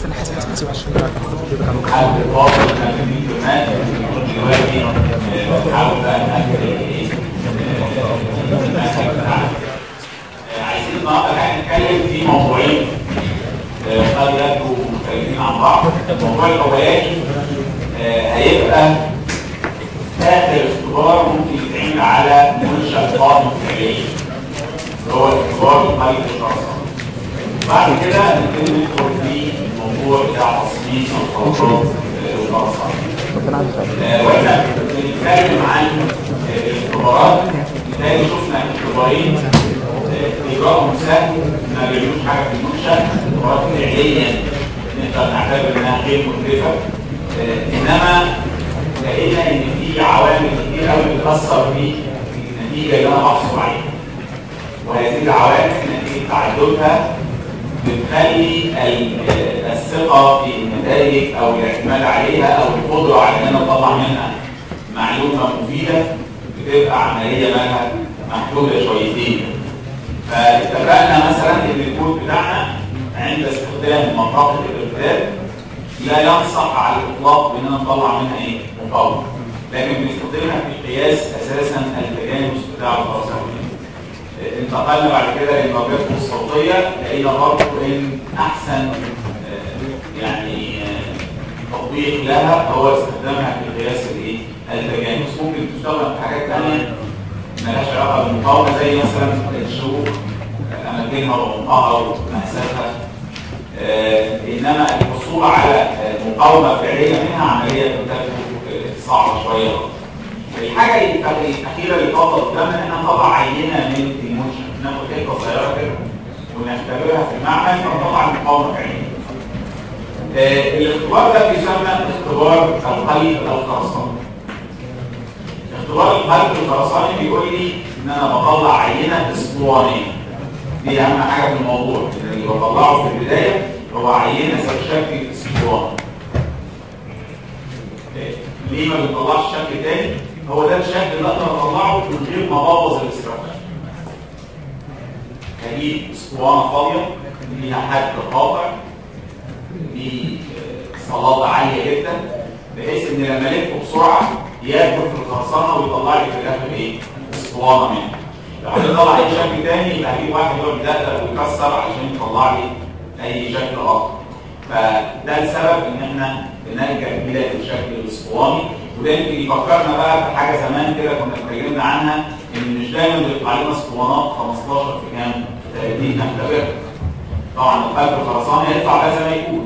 في الحساب الاساسي عشان حد فاضل خليني كمان دلوقتي آه، بنحاول بقى نأكد ايه آه، عايزين النهارده بقى نتكلم في موضوعين آه، قد يبدوا مختلفين عن بعض الموضوع الاولاني آه، هيبقى اخر اختبار ممكن يتعمل على منشأ قائم فعليا اللي هو اختبار القيد الشخصي بعد كده نبتدي ندخل في الموضوع بتاع تصميم الخطوات والمرصد. واحنا بنتكلم عن آه، الاختبارات بالتالي شفنا اختبارين آه، اجراءهم سهل ما بيعملوش حاجه في المنشا اختبارات فعليا نقدر نعتبر انها غير مكلفه آه، انما لقينا ان في عوامل كتير قوي بتاثر في النتيجه اللي انا بحصل عليها وهذه العوامل نتيجه تعددها بتخلي ال- الثقة في النتائج أو الاعتماد عليها أو القدرة على إن أنا أطلع منها معلومة مفيدة بتبقى عملية مالها محدودة شويتين. فاتفقنا مثلا إن الكود بتاعنا عند استخدام منطقة الارتداد لا ينصح على الإطلاق بإن أنا أطلع منها إيه؟ مقاومة. لكن بنستخدمها في قياس أساسا التجانس بتاع الفرسانين. انتقلنا بعد كده للموجات الصوتية لقينا برضه ان احسن آه، يعني آه، تطبيق لها هو استخدامها في قياس الايه؟ التجانس ممكن تستخدم في حاجات ثانيه مالهاش علاقه بالمقاومه زي مثلا الشروق آه، اماكنها وعمقها ومقاساتها آه، انما الحصول على آه، مقاومه فعليه منها عمليه تبدو آه، صعبه شويه الحاجه الاخيره اللي فاضله قدامنا ان احنا نطلع عينه من المنشا ناخد حته صغيره كده ونختبرها في المعمل ونطلع المقاومه فعليا. آه الاختبار ده بيسمى اختبار القلب الخرساني. اختبار القلب الخرساني بيقول لي ان انا بطلع عينه اسطوانيه. دي اهم حاجه في الموضوع اللي بطلعه في البدايه هو عينه ذات شكل اسطواني. آه، ليه ما بنطلعش شكل تاني؟ هو ده الشكل اللي اقدر اطلعه من غير ما ابوظ الاستراكشر. هجيب اسطوانه فاضيه ليها حد قاطع ليه صلابه عاليه جدا بحيث ان لما الفه بسرعه ياكل في الخرسانه ويطلع لي في الاخر ايه؟ اسطوانه منها. لو عايز اطلع اي شكل تاني يبقى هجيب واحد يقعد يدقق ويكسر عشان يطلع لي اي شكل اخر. فده السبب ان احنا بنلجا الى الشكل الاسطواني وده يمكن يفكرنا بقى في حاجه زمان كده كنا اتكلمنا عنها ان مش دايما بيطلع لنا اسطوانات 15 في كام؟ 30 نختبرها. طبعا القلب الخرساني هيطلع بقى زي ما يكون.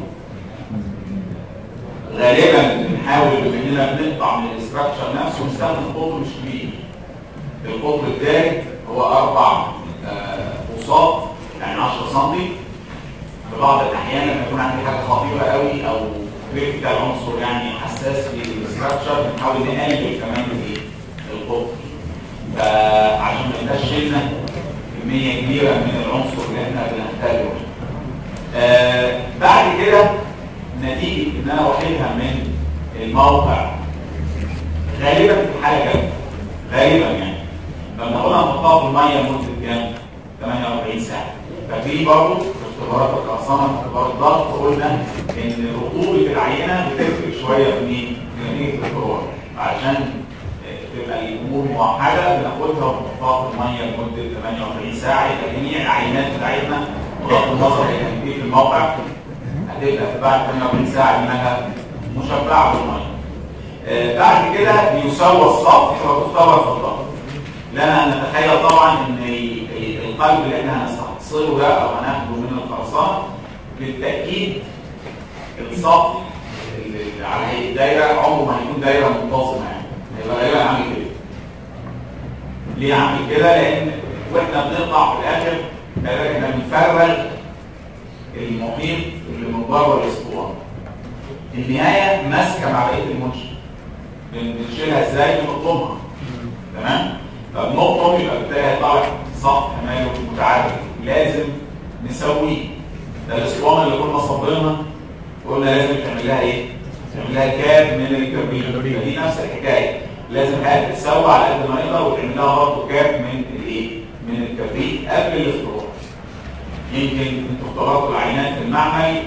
غالبا بنحاول بما اننا بنقطع من الاستراكشر نفسه ونستخدم قطر مش كبير. القطر الدارج هو اربع آه، بوصات يعني 10 سم في بعض الاحيان لما يكون عندي حاجه خطيره قوي او كريتيكال عنصر يعني حساس في الاستراكشر بنحاول نقلل كمان الايه؟ القطر. فعشان ما يبقاش شلنا كميه كبيره من العنصر اللي احنا بنحتاجه. آه بعد كده نتيجه ان انا واخدها من الموقع غالبا في حاله جامده غالبا يعني لما ناخدها نحطها في الميه لمده كام؟ 48 ساعه. ففي برضه في اختبارات الخرسانه في اختبار الضغط قلنا ان رطوبه العينه بتفرق شويه في مين؟ في نتيجه الاختبار عشان تبقى الامور موحده بناخدها ونحطها في الميه لمده 48 ساعه يبقى جميع العينات بتاعتنا بغض النظر هي كانت ايه في الموقع هتبقى في بعد 48 ساعه انها مشبعه بالميه. آه بعد كده بيسوى السطح وتختبر في الضغط. لنا ان نتخيل طبعا ان ال- ال- القلب اللي احنا هنستحصله ده او هناخده من الخرسانه بالتاكيد السطح اللي على هيئه دايره عمره ما هيكون دايره منتظمه يعني هيبقى غالبا عامل كده. ليه عامل كده؟ لان واحنا بنقطع في الاخر خلي احنا بنفرغ المحيط اللي من بره الاسطوانه. النهايه ماسكه مع بقيه المنشأ. بن- بنشيلها ازاي؟ بنقطمها. تمام؟ فبنقطم يبقى بالتالي هيطلع لك سطح ماله متعدد لازم نسويه. ده الاسطوانه اللي كنا صابرينها قلنا لازم تعمل لها ايه؟ تعمل لها كاب من الكربين دي نفس الحكايه لازم حاجه تتسوى على قد ما يقدر وتعمل لها برضه كاب من الايه؟ من الكبريت قبل الاختبار. يمكن انتوا اختبرتوا العينات في المعمل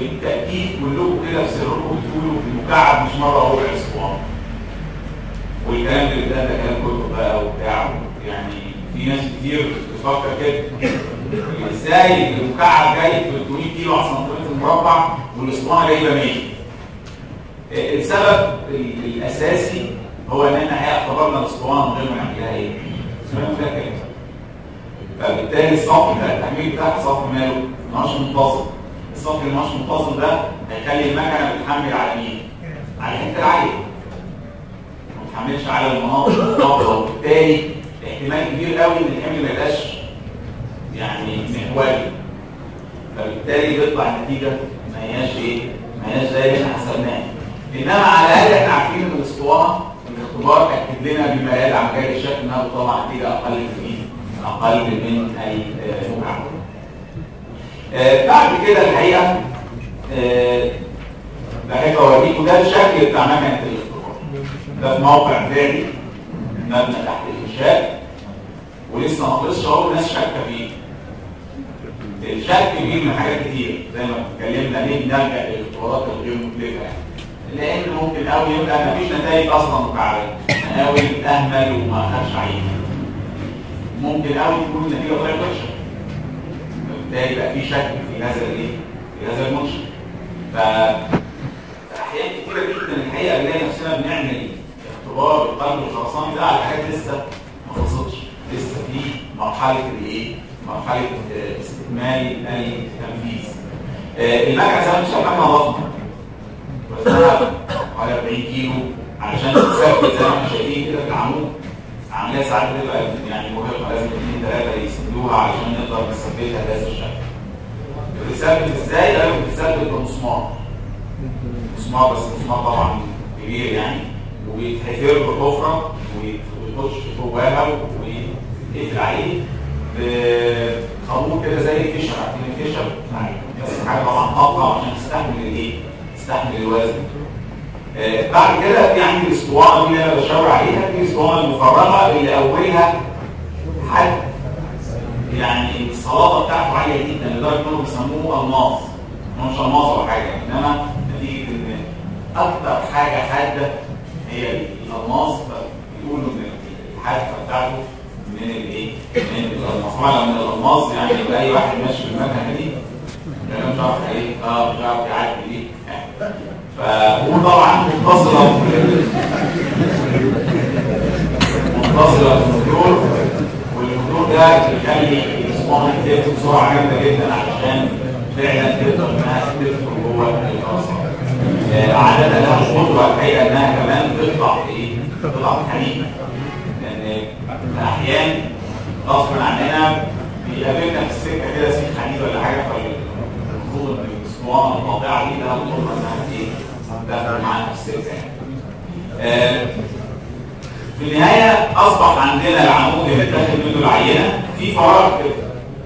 بالتاكيد كلكم كده في سركم بتقولوا في المكعب مش مره ربع اسبوع والكلام اللي ده ده كلام كله بقى وبتاع يعني في ناس كتير بتفكر كده ازاي المكعب جاي 300 كيلو على سنتيمتر مربع والاسطوانه جايبه 100 السبب الاساسي هو ان احنا اعتبرنا الاسطوانه من غير ما نعمل لها ايه؟ سمعتوا ده كده فبالتالي السطح ده التحميل بتاع السطح ماله مش منتظم السطح اللي مش منتظم ده هيخلي المكنه بتحمل على مين؟ على الحته العاليه ما بتحملش على المناطق المنخفضه وبالتالي احتمال كبير قوي ان الحمل ما يبقاش يعني محوري فبالتالي بيطلع النتيجه ما هياش ايه؟ ما هياش زي اللي احنا حسبناه انما على الاقل احنا عارفين ان الاسطوانه الاختبار اكد لنا بما يدعى مجال الشك انها بتطلع نتيجه اقل من ايه؟ اقل من اي مكعب. آه بعد كده الحقيقه آه بحب اوريكم ده الشكل بتاع مكنه الاختبار. ده في موقع ذاتي مبنى تحت الانشاء ولسه ما خلصش اهو الناس شاكه فيه. الشك بيجي من حاجات كتير زي ما اتكلمنا ليه نلجا للاختبارات الغير مكلفه يعني. لان ممكن قوي يبقى ما فيش نتائج اصلا مكعبات قوي اهمل وما خدش عينه ممكن قوي تكون النتيجه طلعت وحشه فبالتالي يبقى في شك في هذا الايه في هذا المنشأ ف احيان كتيره جدا الحقيقه بنلاقي نفسنا بنعمل اختبار القلب الخرساني ده على حاجات لسه ما خلصتش لسه في مرحله الايه مرحله استكمال التنفيذ المكنه زي ما انت شايف مكنه ضخمه وزنها حوالي 40 كيلو علشان تثبت زي ما احنا شايفين كده في العمود عمليه ساعات بتبقى يعني مرهقه لازم اثنين ثلاثه يسندوها علشان نقدر نثبتها بهذا الشكل. بتثبت ازاي؟ لازم بتثبت بمسمار. مسمار بس مسمار طبعا كبير يعني وبيتحفر بحفره ويخش جواها ويقفل عليه بخروج كده زي الفيشر عارفين الفيشر؟ بس حاجه طبعا اقوى عشان تستحمل الايه؟ تستحمل الوزن. آه بعد كده في عندي الاسطوانه دي اللي انا بشاور عليها دي الاسطوانه المفرغه اللي اولها حد يعني الصلابه بتاعته عاليه جدا لدرجه انهم بيسموه الماس هو مش الماس ولا حاجه انما نتيجه ان اكتر حاجه حاده هي الالماس فبيقولوا ان الحافه بتاعته من الايه؟ من الالماس طبعا من الالماس يعني يبقى اي واحد ماشي في المكنه دي مش عارف ايه اه مش عارف يعدي دي فهو طبعا متصلة متصلة بالموتور والموتور ده بيخلي الاسطوانة تلف بسرعة جامدة جدا علشان فعلا تقدر انها تدخل جوه الخرسانة. عادة لها القدرة الحقيقة انها كمان تطلع في ايه؟ تطلع في حديد. لان في احيان غصب عننا بيقابلنا في السكة كده سيخ حديد ولا حاجة فالمفروض ان الاسطوانة القاطعة دي لها القدرة انها ايه؟ دخل معانا في السكه آه في النهايه اصبح عندنا العمود اللي اتاخد منه العينه في فراغ كده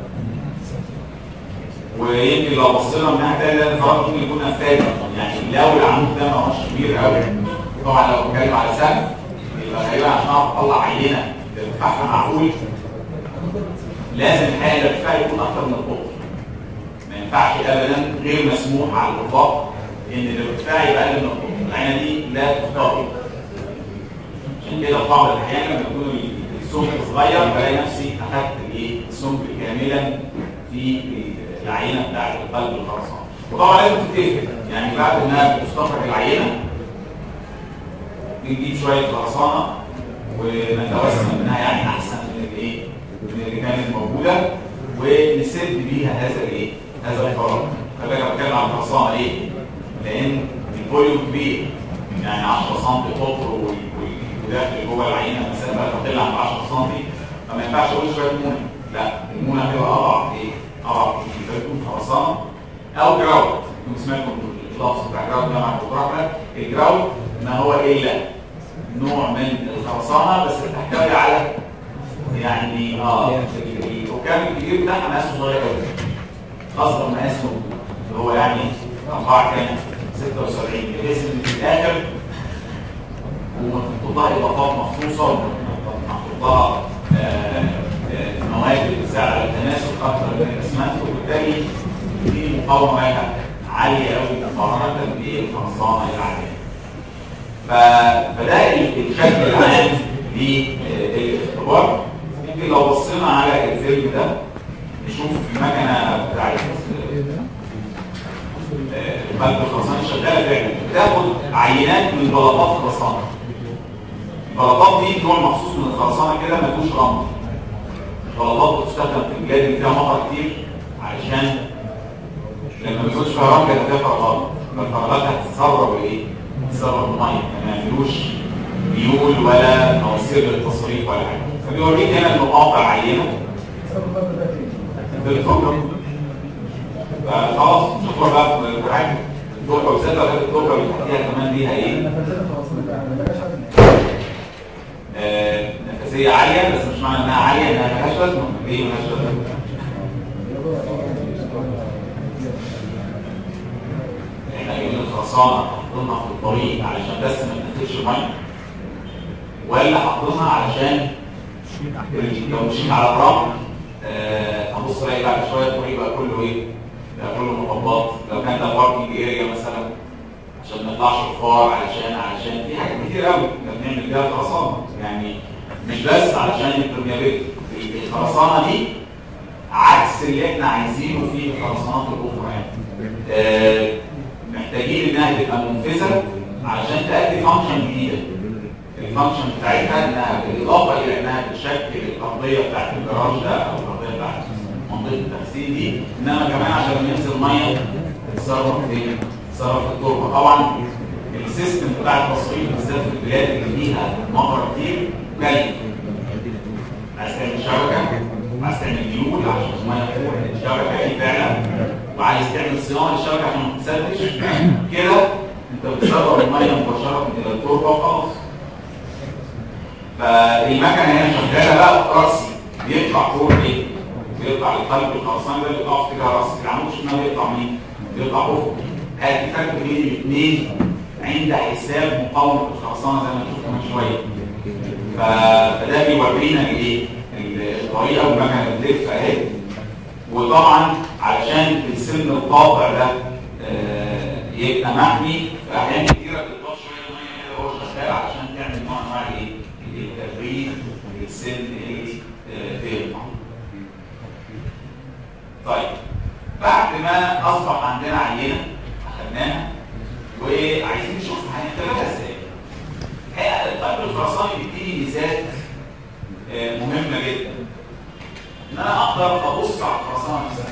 ويمكن لو بصينا من ناحيه ثانيه الفراغ ممكن يكون نفاذ يعني لو العمود ده ما هوش كبير قوي طبعا لو بتكلم على سقف يبقى غالبا عشان اعرف اطلع عينه ارتفاعها معقول لازم الحقيقه الارتفاع يكون اكتر من القطر ما ينفعش ابدا غير مسموح على الاطلاق ان الارتفاع يبقى اقل من القطر العينه دي لا تختار عشان كده في بعض الاحيان لما يكون السمك صغير بلاقي نفسي اخذت الايه السمك كاملا في العينه بتاعت القلب الخرسانه وطبعا لازم تتفق يعني بعد ما بتستخرج العينه بنجيب شويه خرسانه ونتوسم منها يعني احسن من الايه من اللي كانت موجوده ونسد بيها هذا الايه هذا الفراغ خلي بالك بتكلم عن الخرسانه ليه؟ لان الفوليوم كبير يعني 10 سم قطر وداخل جوه العينه مسافه تقل عن 10 سم فما ينفعش اقول شويه مونه لا المونه هتبقى اضعف ايه؟ اضعف كتير فتكون خرسانه او جراوت انتم سمعتوا اللفظ بتاع جراوت ده مع الدكتور احمد الجراوت ما هو الا نوع من الخرسانه بس بتحتوي على يعني اه الركام الكبير بتاعها مقاسه صغير قوي اصغر مقاس موجود اللي هو يعني 4 كام 76 بحيث ان في الاخر ومحطوط لها اضافات مخصوصه ومحطوط لها مواد بتساعد على التناسق اكثر من الاسمنت وبالتالي في مقاومه لها عاليه قوي مقارنه بالخرسانه العاديه فده الشكل العام للاختبار يمكن لو بصينا على الفيلم ده نشوف المكنه بتاعت قلب الخرسانه شغاله فعلا بتاخد عينات من بلاطات الخرسانه البلاطات دي نوع مخصوص من الخرسانه كده ما فيهوش رمل البلاطات بتستخدم في البلاد اللي فيها مطر كتير علشان لما ما يكونش فيها رمل يبقى فيها فراغات فالفراغات هتتسرب بايه؟ تتسرب بالميه ما يعملوش بيول ولا مواسير للتصريف ولا حاجه فبيوريك هنا المقاطع عينه في الفرن فخلاص شكرا بقى في الحاجه الدكتور وسادة لغايه الدكتور اللي تحتيها كمان ليها ايه؟ آه، نفسيه عاليه بس مش معنى انها عاليه انها ملهاش لازمه ليه ملهاش لازمه؟ احنا جايبين الخرسانه حاطينها في الطريق علشان بس ما تنفذش ميه ولا حاطينها علشان لو مشيت على الرمل آه، هبص الاقي بعد شويه الطريق بقى كله ايه؟ بقى كله مطبات لو كان ده باركنج اريا مثلا عشان ما يطلعش الفار علشان علشان في حاجات كتير قوي بنعمل بيها الخرسانه يعني مش بس علشان البرميابيلتي الخرسانه دي عكس اللي احنا عايزينه في الخرسانات الاخرى يعني آه، محتاجين انها تبقى منفذه علشان تأدي فانكشن جديده الفانكشن بتاعتها انها بالاضافه الى انها بتشكل الارضيه بتاعت الجراج ده او الارضيه بتاعت منطقه التغسيل دي انما كمان عشان لما ينزل ميه تتصرف فين؟ تتصرف في التربه طبعا السيستم بتاع التصريف بالذات في البلاد اللي فيها مطر كتير مكلف عايز تعمل شبكه وعايز تعمل ديول عشان الميه تروح الشبكه دي فعلا وعايز تعمل صيانه للشبكه عشان ما تتسدش كده انت بتسرب الميه مباشره الى التربه وخلاص فالمكنه هنا شغاله بقى راسي بيطلع فوق ايه؟ بيطلع القلب الخرساني ده بيقع كده راسي العمود الشمال بيطلع مين؟ بيطلع افق هات فرق بين الاثنين عند حساب مقاومه الخرسانه زي ما نشوف كمان شويه ف- فده بيورينا الايه؟ الطريقه والمكنه بتلف اهي وطبعا علشان السن القاطع ده آه، يبقى محمي في احيان كتيره بتضاف شويه ميه كده وهو شغال علشان تعمل نوع من انواع الايه؟ التبريد للسن اللي آه، بيطلع. طيب بعد ما اصبح عندنا عينه اخدناها وعايزين نشوف هنختبرها ازاي. الحقيقه القلب الخرساني بيديني ميزات آه، مهمه جدا. ان انا اقدر ابص على الخرسانه نفسها.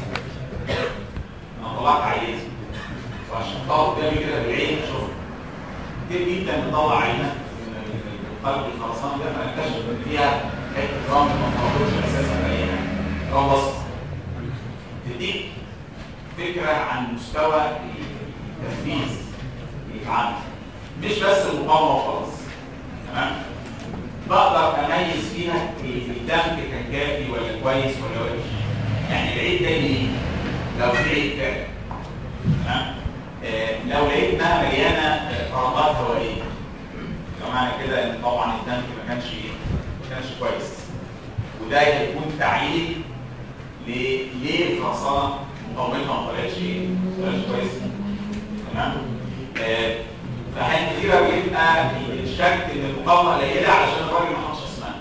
انا طلعت عينه وعشان اطلع قدامي كده بالعين اشوفها. كتير جدا بطلع عينه من قلب الخرسانه ده فاكتشف ان فيها حته رمل ما موجودش اساسا في اي حاجه. رمل بسيط. تديك فكره عن مستوى التنفيذ اللي اتعمل. مش بس المقاومه وخلاص. تمام؟ بقدر اميز فيها الدمج كان كافي ولا كويس ولا وحش. يعني العيد ده ليه؟ لو في عيد فعلا. تمام؟ آه، لو لقيت انها مليانه آه، فراغات هوائيه. فمعنى كده ان طبعا الدمج ما كانش ما كانش كويس. وده هيكون تعيين ل- ليه الخرسانه مقاومتها ما طلعتش ايه؟ ما طلعتش كويس. تمام؟ آه، فحين كتيرة بيبقى الشك ان المقاومه قليله علشان الراجل ما حطش اسمنت.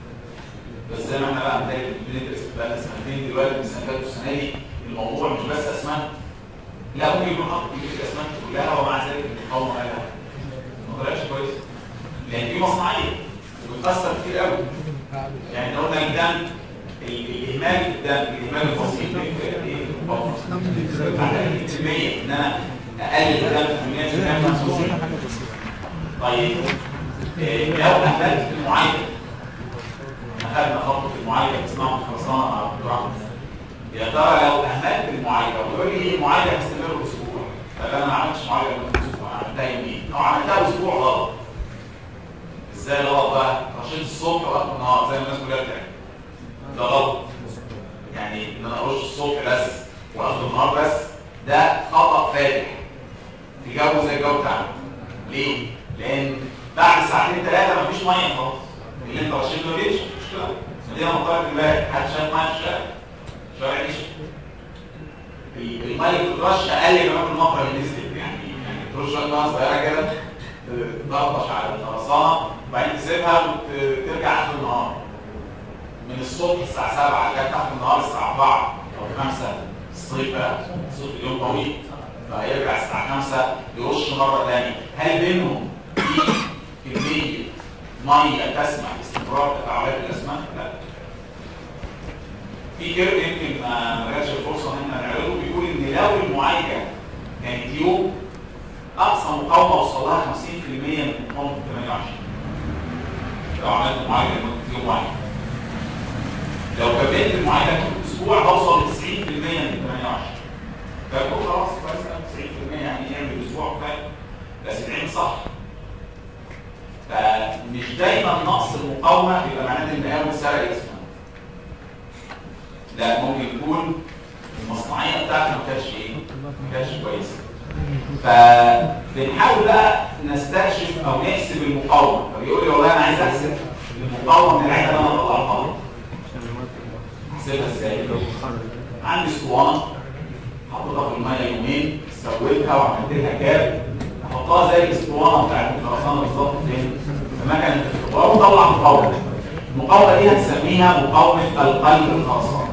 بس زي ما احنا بقى بنلاقي بندرس بقى سنتين دلوقتي من السنه اللي فاتت والسنه دي الموضوع مش بس اسمنت لا ممكن يكون حاطط كميه الاسمنت كلها ومع ذلك المقاومه قليله. ما طلعش كويس. لان دي مصنعيه وبتاثر كتير قوي. يعني لو قلنا الدم ال- الاهمال في الدم الاهمال البسيط بيفرق ايه؟ في المقاومه. على 100% ان انا اقلل الدم كميات الدم محسوسه طيب إيه، لو اهملت في المعايده اخذنا خطوه المعايده في صناعه الخرسانه مع الدكتور احمد يا ترى لو اهملت في المعايده ويقول لي المعايده هتستمر اسبوع طب انا ما عملتش معايده لمده اسبوع أنا عملتها يومين او عملتها اسبوع غلط ازاي غلط بقى؟ رشيت الصبح وقت النهار زي ما الناس كلها بتعمل ده غلط يعني ان انا ارش الصبح بس واخد النهار بس ده خطا فادح في جو زي الجو بتاعنا ليه؟ لان بعد ساعتين ثلاثه مفيش ميه خلاص اللي انت رشيته ما بيمشي مش مشكله مدينه منطقه امبارح حد شاف ميه في الشارع شارع عيش الميه بترش اقل كمان من المطر اللي نزلت يعني يعني ترش شويه ميه صغيره كده تضغطش على الخرسانه وبعدين تسيبها وترجع اخر النهار من الصبح الساعه 7 لغايه اخر النهار الساعه 4 او 5 الصيف بقى الصيف اليوم طويل فهيرجع الساعه 5 يرش مره ثانيه هل بينهم في كميه ميه تسمح باستمرار تفاعلات الاسماك؟ لا في كيرف يمكن ما ما جاتش الفرصه ان احنا نعرضه بيقول ان لو المعالجه كانت يوم اقصى مقاومه وصل لها 50% من مقاومه 28 لو عملت معالجه لمده يوم واحد لو كملت المعالجه طول اسبوع هوصل ل 90% من 28 فبقول خلاص كويس أوي، 90% يعني نعمل اسبوع كفايه بس العين صح فمش دايما نقص المقاومه يبقى معناه ان المقاومه سرق اسمها لا ممكن يكون المصنعيه بتاعتي ما كانتش ايه؟ ما كانتش كويسه. فبنحاول بقى نستكشف او نحسب المقاومه، فبيقول لي والله انا عايز احسب المقاومه من العينه اللي انا طلعتها. احسبها ازاي؟ عندي اسطوانه حطيتها في الميه يومين سويتها وعملت لها كاب احطها زي الاسطوانه بتاعت الخرسانه بالظبط فين؟ في مكنه الاختبار وطلع مقاومه. المقاومه دي هنسميها مقاومه القلب الخرسانه.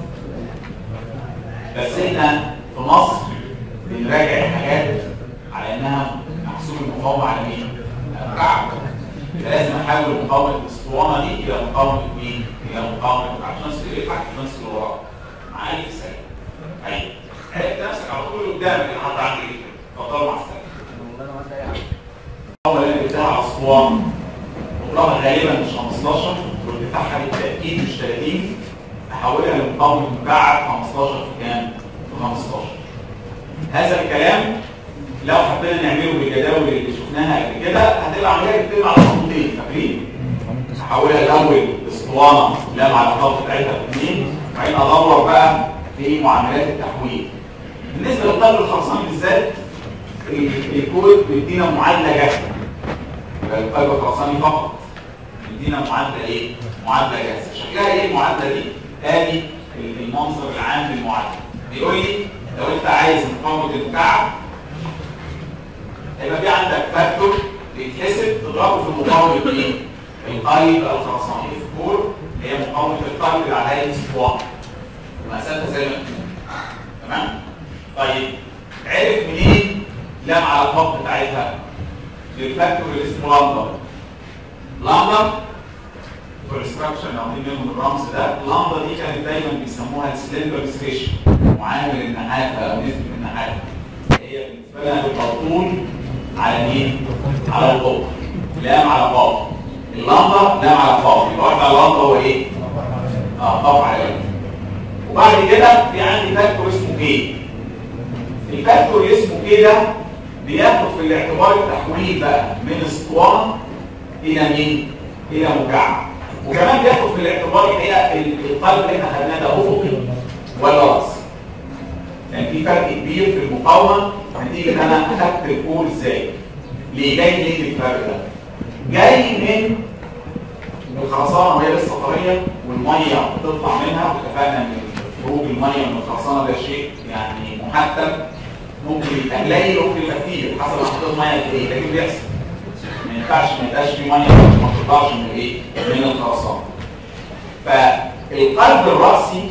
بس احنا في مصر بنراجع الحاجات على انها محسوب المقاومه على مين؟ على الكعب لازم احول مقاومه الاسطوانه دي الى مقاومه مين؟ الى مقاومه عشان اللي يلحق عشان اللي وراه معايا في السنه ايوه عرفت نفسك على طول اللي قدامك اللي حاطط عندي ايه؟ اتفضل مع السلامه المقاومه اللي بتاعها على اسطوانه عمرها غالبا مش 15 وارتفاعها بالتاكيد مش 30 احولها لمقاومه مكعب 15 في كام؟ في 15 هذا الكلام لو حبينا نعمله بالجداول اللي شفناها قبل كده هتبقى عمليه بتتم على خطوتين فاكرين؟ احولها الاول اسطوانه لا مع الخط بتاعتها باثنين وبعدين ادور بقى في معاملات التحويل. بالنسبه للقلب الخرساني بالذات ال- الكود بيدينا معادله جاهزه. يبقى القلب الخرساني فقط بيدينا معادله ايه؟ معادله جاهزه. شكلها ايه المعادله دي؟ ادي المنظر العام للمعادله. بيقول لي لو انت عايز مقاومه المكعب هيبقى في عندك فاكتور بيتحسب تضربه في مقاومه مين؟ القلب الخرساني الفور هي مقاومه القلب اللي عليها اسطوانه مقاساتها زي ما انت تمام؟ طيب عرف منين لام على الخط بتاعتها؟ بالفاكتور اللي اسمه لامدا لامدا كونستراكشن عاملين منهم الرمز ده اللامدا دي كانت دايما بيسموها السلندرز ريشيو معامل النحافه او نسبه النحافه هي بالنسبه لها بتبقى طول على مين؟ على القطر لام على قاف اللمبه لام على قاف يبقى واحد على اللمبه هو ايه؟ اه قاف على ايه؟ وبعد كده في عندي فاكتور اسمه كي الفاكتور اللي اسمه كي ده بياخد في الاعتبار التحويل بقى من اسطوانه الى مين؟ الى مكعب وكمان بياخد في الاعتبار الحقيقه القلب اللي احنا خدناه ده افقي ولا راسي يعني في فرق كبير في المقاومه نتيجه ان انا اخدت الكور ازاي ليه جاي ليه الفرق ده جاي من الخرسانه وهي لسه طريه والميه بتطلع منها واتفقنا ان خروج الميه من الخرسانه ده شيء يعني محتم ممكن يبقى قليل وممكن يبقى كتير حسب ما حطيت ميه قد ايه لكن بيحصل ما ينفعش ما يبقاش في ميه ما تطلعش من ايه؟ من الخرسانه فالقلب الراسي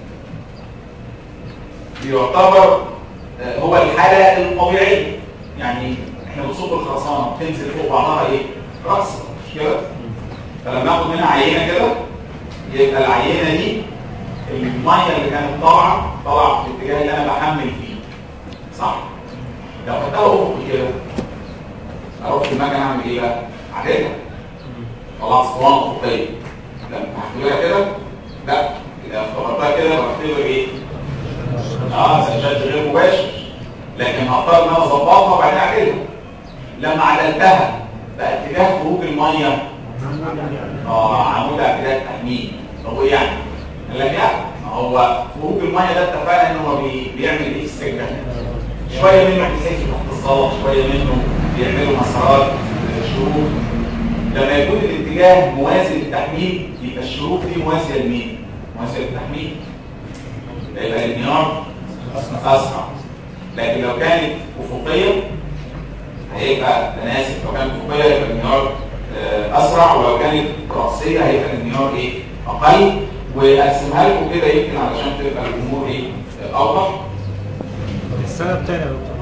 بيعتبر آه، هو الحاله الطبيعيه يعني احنا بنصب الخرسانه بتنزل فوق بعضها ايه؟ راس مش كده؟ فلما اخد منها عينه كده يبقى العينه دي الميه اللي كانت طالعه طالعه في الاتجاه اللي انا بحمل فيه صح؟ لو خدتها افقي كده اروح في المكنه اعمل ايه بقى؟ عدلها طلعت اسطوانه افقيه لما هحملها كده لا اذا اختبرتها كده بعتبر ايه؟ اه سجاد غير مباشر لكن هضطر ان انا اظبطها وبعدين اعدلها لما عدلتها بقى اتجاه خروج الميه اه عمود اعتدال تحميل طب وايه يعني؟ قال لك لا ما هو خروج الميه ده اتفقنا ان هو بي- بيعمل ايه في السجن شويه منه بيتحفظ تحت الصلاه شويه منه بيعملوا مسارات آه، شروط لما يكون الاتجاه موازي للتحميل يبقى الشروط دي موازيه لمين؟ موازيه للتحميل يبقى الانهيار اسرع لكن لو كانت افقيه هيبقى تناسب لو كانت افقيه هيبقى الانهيار آه، اسرع ولو كانت راسيه هيبقى الانهيار ايه اقل واقسمها لكم كده يمكن علشان تبقى الامور ايه آه، اوضح السبب تاني يا دكتور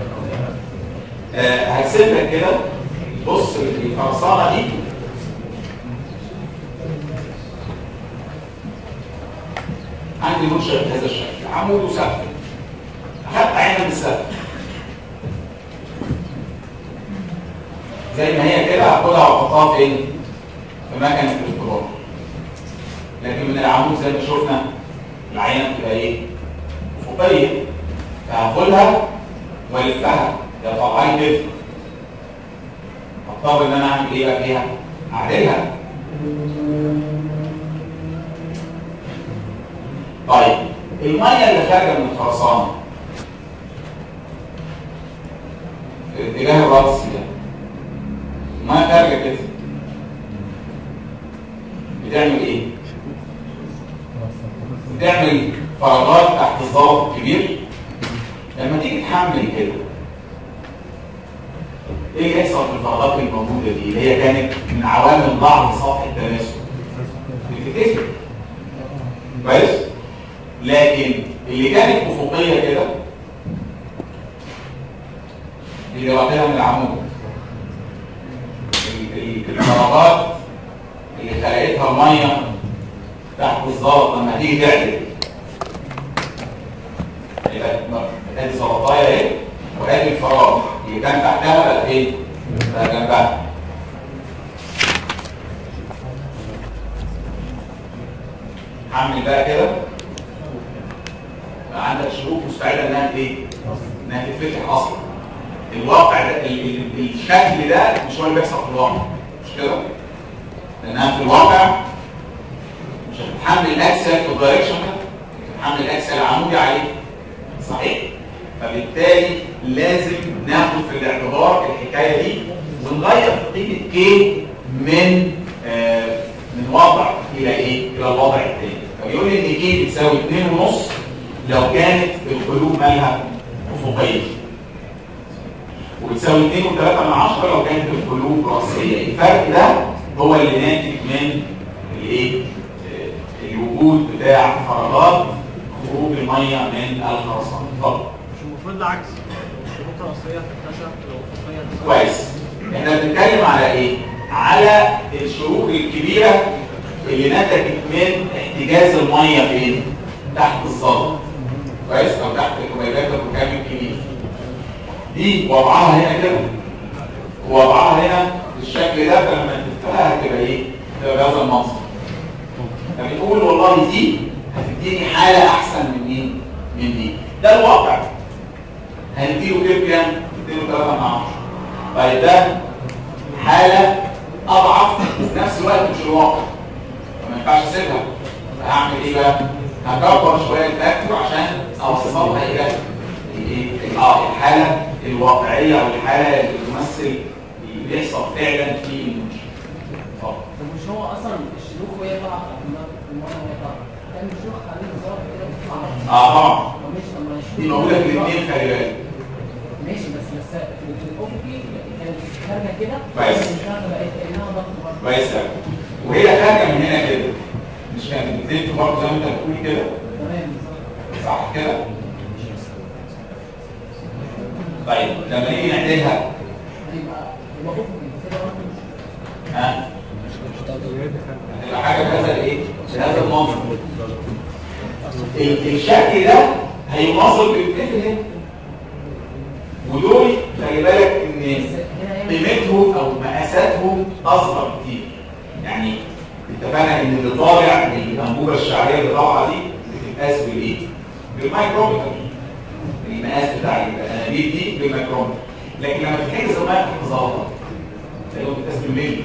آه، هرسم لك كده بص الخرسانه دي عندي منشأ بهذا الشكل عمود وسقف اخدت عينه من السقف زي ما هي كده هاخدها واحطها فين؟ في مكنه الاختبار لكن من العمود زي ما شفنا العينه بتبقى ايه؟ افقيه فهاخدها والفها يا طبعا كده اضطر ان انا اعمل ايه بقى فيها؟ اعدلها طيب الميه اللي خارجه من الخرسانه في الاتجاه الرأسي ده الميه خارجه كده بتعمل ايه؟ بتعمل فراغات تحت الضغط الكبير لما تيجي تحمل كده ايه اللي يحصل في الفراغات الموجوده دي اللي هي كانت من عوامل ضعف سطح التماسك بتتقفل كويس لكن اللي كانت افقيه كده اللي واخدها من العمود ال- ال- الفراغات اللي خلقتها الميه تحت الزلط لما تيجي تعدل يبقى ادي زلطايه اهي وادي الفراغ اللي كان تحتها بقى ايه؟ بقى جنبها حمل بقى كده بقى عندك شروط مستعده انها ايه؟ انها تتفتح اصلا الواقع ده ال- ال- الشكل ده مش هو اللي بيحصل في الواقع مش كده؟ لانها في الواقع مش هتتحمل اكسل في الدايركشن ده هتتحمل اكسل عمودي عليه صحيح؟ فبالتالي لازم ناخد في الاعتبار الحكايه دي ونغير في قيمه كي من آه من وضع الى ايه؟ الى الوضع الثاني فبيقول لي ان كي بتساوي 2.5 لو كانت القلوب مالها افقيه وبتساوي 2 و3 من 10 لو كانت القلوب راسيه الفرق ده هو اللي ناتج من الايه آه، الوجود بتاع فراغات خروج الميه من الخرسانه اتفضل مش المفروض العكس الشروط الرئيسية تتنشأ لو أفقية تتنشأ. كويس احنا بنتكلم على ايه على الشروط الكبيره اللي نتجت من احتجاز الميه فين تحت الصدر كويس او تحت الكميات الركام الكبير دي وضعها هنا كده ووضعها هنا بالشكل ده فلما تفتحها هتبقى ايه تبقى بهذا المنظر فبنقول والله دي هتديني حاله احسن من مين من دي ده الواقع هنديله كيف كام؟ نديله 3 من 10 طيب ده حالة أضعف وفي نفس الوقت مش الواقع فما ينفعش أسيبها هعمل إيه بقى؟ هكبر شوية الفاكتور عشان أوصلها إلى الإيه؟ آه الحالة الواقعية أو الحالة اللي بتمثل اللي بيحصل فعلا في المنشأ. اتفضل. طب مش هو اصلا الشيوخ وهي طالعه الميه وهي طالعه كان الشيوخ خليه ظهر كده بتطلع اه طبعا طب ماشي لما الشيوخ دي موجودة في الاثنين خلي بالك ماشي بس بس في في الافقي كانت خارجه كده كويس. مش خارجه بقت كانها ضغط برضه كويس قوي وهي خارجة من هنا كده مش كانت بتلف برضه زي ما انت بتقول كده تمام بالظبط صح كده طيب لما نيجي نعدلها هيبقى يبقى افقي كده برضه ها هتبقى حاجه بهذا الايه بهذا المنظر ال- الشكل ده هيمثل بيتقفل هنا ودول خلي بالك ان هنا هنا قيمتهم او مقاساتهم اصغر كتير يعني اتفقنا ان اللي طالع من الانبوبه الشعريه اللي طالعه دي بتتقاس بالايه؟ بالمايكرومتر المقاس بتاع الانابيب دي بالمايكرومتر لكن لما تتحجز الميه تحت ظهرها تلاقيهم بتتقاس بالملي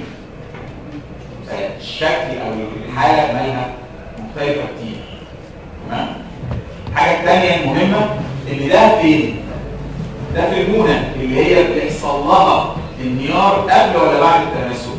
الشكل او الحاله مالها مختلفه كتير تمام الحاجه الثانيه المهمه ان ده فين ده في المونه اللي هي بيحصل لها انهيار قبل ولا بعد التناسل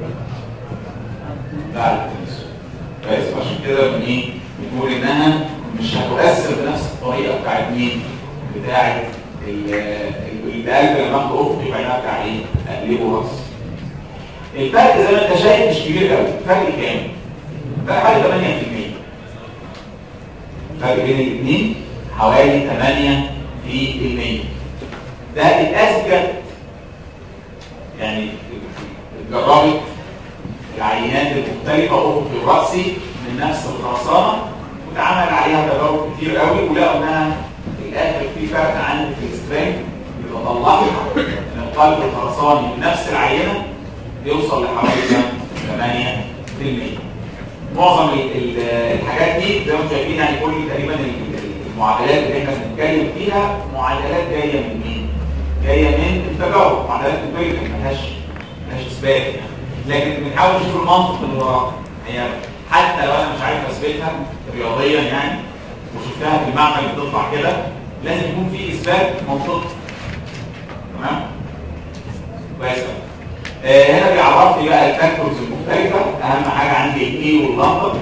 بعد التناسل كويس عشان كده بن ايه بنقول انها مش هتؤثر بنفس الطريقه بتاعت مين؟ بتاعت ال- ال- القلب لما اخد افقي بعدين ارجع ايه؟ اقلبه راس. الفرق زي ما انت شايف مش كبير قوي، الفرق كام؟ فرق حوالي 8% الفرق بين الاثنين حوالي 8% ده اتقاس بجد يعني جربت العينات المختلفة أفقي ورأسي من نفس الخرسانة واتعمل عليها تجارب كتير قوي ولقوا انها في الاخر في فرق عندي في السترينث يبقى طلعت ان القلب الخرساني بنفس العينة يوصل لحوالي كام؟ 8% معظم ال- ال- الحاجات دي زي ما انتم شايفين يعني كل تقريبا ال- ال- المعادلات اللي احنا بنتكلم فيها معادلات جايه من مين؟ جايه من التجارب معادلات امبيريكال ملهاش ملهاش اثبات يعني لكن بنحاول نشوف المنطق اللي وراها هي حتى لو انا مش عارف اثبتها رياضيا يعني وشفتها في المعمل بتطلع كده لازم يكون في اثبات منطقي تمام؟ كويس أوي. آه، هنا بيعرف لي بقى الفاكتورز المختلفة أهم حاجة عندي الإي واللمبر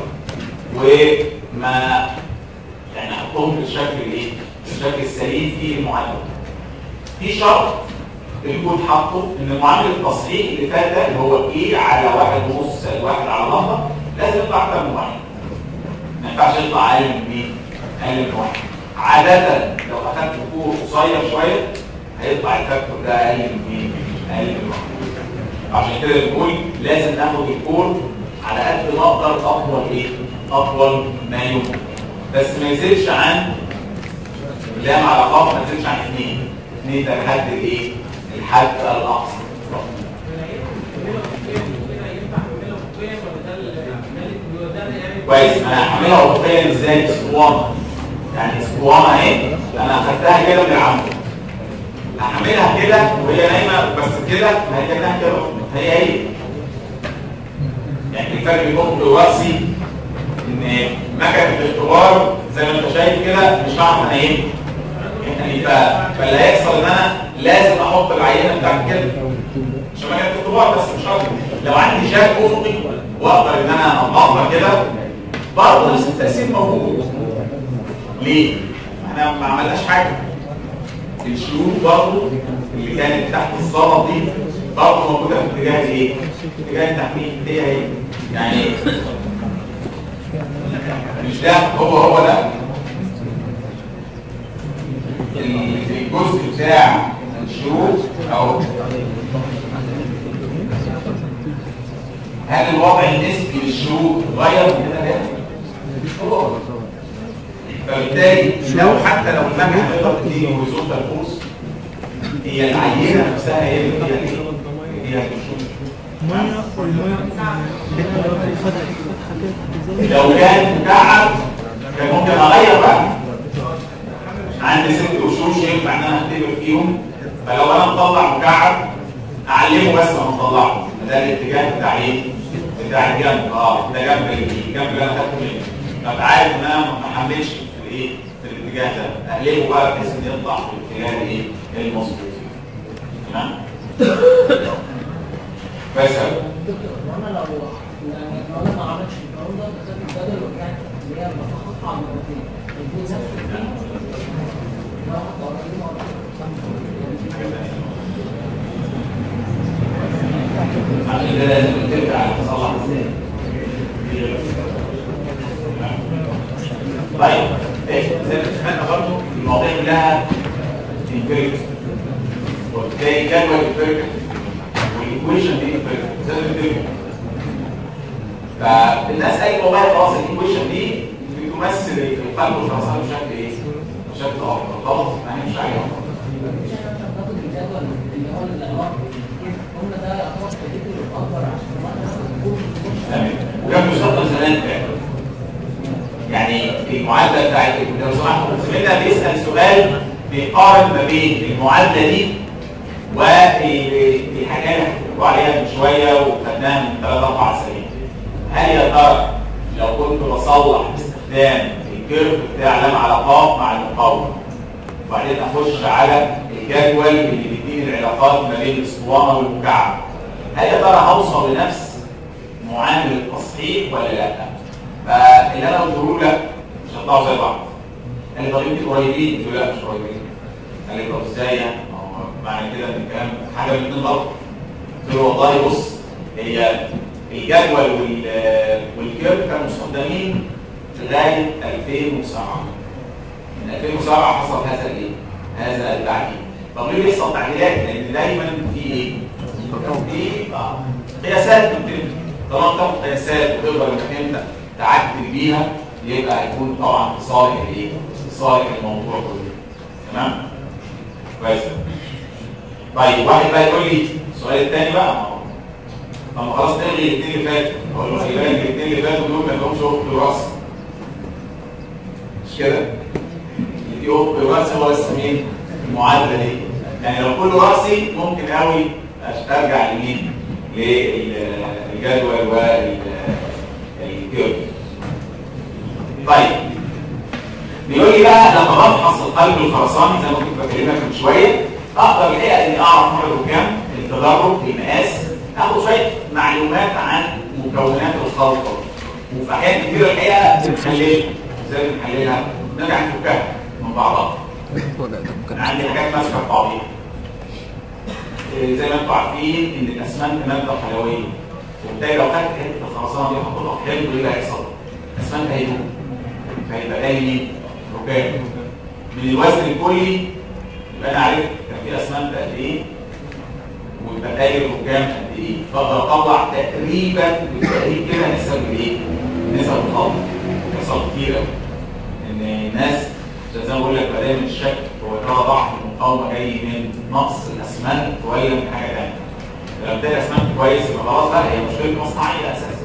وما يعني أحطهم بالشكل الإيه؟ بالشكل السليم في المعادلة. في شرط الكود حاطه إن معامل التصحيح اللي فات ده اللي هو إي على واحد ونص زائد واحد على اللمبر لازم يطلع أكتر من واحد. ما ينفعش يطلع أقل من مين؟ أقل من واحد. عادة لو أخدت كور قصير شوية هيطلع الفاكتور ده أقل من مين؟ أقل من واحد. عشان كده بنقول لازم ناخد الكور على قد ما اقدر اطول ايه؟ اطول ما يمكن بس ما يزيدش عن لام على قاف ما يزيدش عن اثنين اثنين ده الحد الايه؟ الحد الاقصى كويس انا هعملها افقيا ازاي؟ اسطوانه يعني اسطوانه اهي انا اخدتها كده من العمود هعملها كده وهي نايمه بس كده ما هي كانها كده هي هي يعني الفرق بين افقي وراسي ان مكنه الاختبار زي ما انت شايف كده مش هعرف انا ايه يعني ف- فاللي هيحصل ان انا لازم احط العينه بتاعتي كده عشان مكنه الاختبار بس مش اكتر لو عندي شاك افقي واقدر ان انا اطلع كده برضه نفس التاثير موجود ليه؟ احنا ما عملناش حاجه الشروط برضه اللي كانت تحت الصاله دي برضه موجوده في اتجاه ايه؟ اتجاه التحميل هي هي يعني مش ده هو هو ده الجزء بتاع الشروط او هل الوضع النسبي للشروط اتغير من هنا لهنا؟ هو هو. فبالتالي لو حتى لو المكنه تقدر تديني هوريزونتال فورس هي العينه نفسها هي اللي فيها ايه؟ هي ميه والميه فتحه كده لو كان مكعب كان ممكن اغير بقى عندي ست وشوش ينفع ان انا اختبر فيهم فلو انا مطلع مكعب اعلمه بس ما مطلعه ده الاتجاه بتاع ايه؟ بتاع الجنب اه ده جنب الجنب اللي انا خدته منه طب عارف ان انا ما احملش في الايه؟ في الاتجاه ده اقلبه بقى بحيث ان يطلع في الاتجاه الايه؟ المظبوط تمام؟ بس أوي. وانا لو يعني لو انا ما عملتش الكلام ده بس بدل يعني اللي هي بتخطى على مرتين يكون نفس القيمه لو حتى قريبين عشان كده لازم تتفق على تصلح ازاي طيب ايش زي ما اتفقنا برضه المواضيع كلها امبيريكال وبالتالي جدول امبيريكال والايكويشن دي امبيريكال زي ما امبيريكال فالناس قالت والله خلاص الايكويشن دي بتمثل القلب والخرسانه بشكل ايه؟ بشكل افضل خلاص ما هنمشي عليها مش احنا بناخد الجدول اللي هو الارقام قلنا ده يعتبر تدريب الاكبر عشان ما نكون تمام وكان بيستخدم زمان فعلا يعني المعادله بتاعت لو سمحتوا زميلنا بيسال سؤال بيقارن ما بين المعادله دي والحاجه اللي حكيتوا عليها من شويه وخدناها من ثلاث اربع سنين هل يا ترى لو كنت بصلح باستخدام الكيرف بتاع لام على قاف مع المقاومه وبعدين اخش على الجدول اللي بيديني العلاقات ما بين الاسطوانه والمكعب هل يا ترى هوصل لنفس معامل التصحيح ولا لا فاللي انا قلته لك مش بيطلعوا زي بعض قال لي طب انتوا قريبين قلت له لا مش قريبين قال لي طب ازاي يعني ما هو معنى كده ان الكلام حاجه من الاثنين غلط قلت له والله بص هي الجدول وال- والكيرف كانوا مستخدمين لغايه 2007 من 2007 حصل هذا الايه؟ هذا التعديل طب ليه بيحصل تعديلات؟ لان دايما في ايه؟ في آه، قياسات بتتم طالما بتاخد قياسات وتقدر انك انت تعدل بيها يبقى هيكون طبعا في صالح الايه؟ في صالح الموضوع كله تمام؟ كويس طيب واحد بقى يقول لي السؤال الثاني بقى ما هو طب ما خلاص نلغي الاثنين اللي فاتوا اقول له خلي بالك الاثنين اللي فاتوا دول ما لهمش وقت وراثه مش كده؟ اللي فيه وقت وراثه هو بس مين؟ المعادله دي يعني لو كله راسي ممكن قوي ارجع لمين؟ للجدول والكيرف طيب بيقول لي بقى لما بفحص القلب الخرساني زي ما كنت بكلمك من شويه اقدر الحقيقه اني اعرف نوع الركام التدرج المقاس اخد شويه معلومات عن مكونات الخلطه وفي احيان كتير الحقيقه بنحللها ازاي بنحللها؟ نرجع نفكها من بعضها انا عندي حاجات ماسكه في بعضيها إيه، زي ما انتم عارفين ان الاسمنت ماده حيويه وبالتالي لو خدت حته الخرسانه دي وحطيتها في حلم ايه اللي هيحصل؟ الاسمنت هيدوب فهيبقى جاي مين؟ ركام من الوزن الكلي يبقى انا عرفت كان في اسمنت قد ايه ويبقى باقي الركام قد ايه فاقدر اطلع تقريبا بالتقريب كده نسب الايه؟ نسب الخلط بيحصل كتير قوي ان الناس زي ما بقول لك بقى دايما الشك هو ترى ضعف المقاومه جاي من نقص الاسمنت ولا من حاجه ثانيه لو بتلاقي اسمنت كويس يبقى خلاص لا هي مشكله مصنعيه اساسا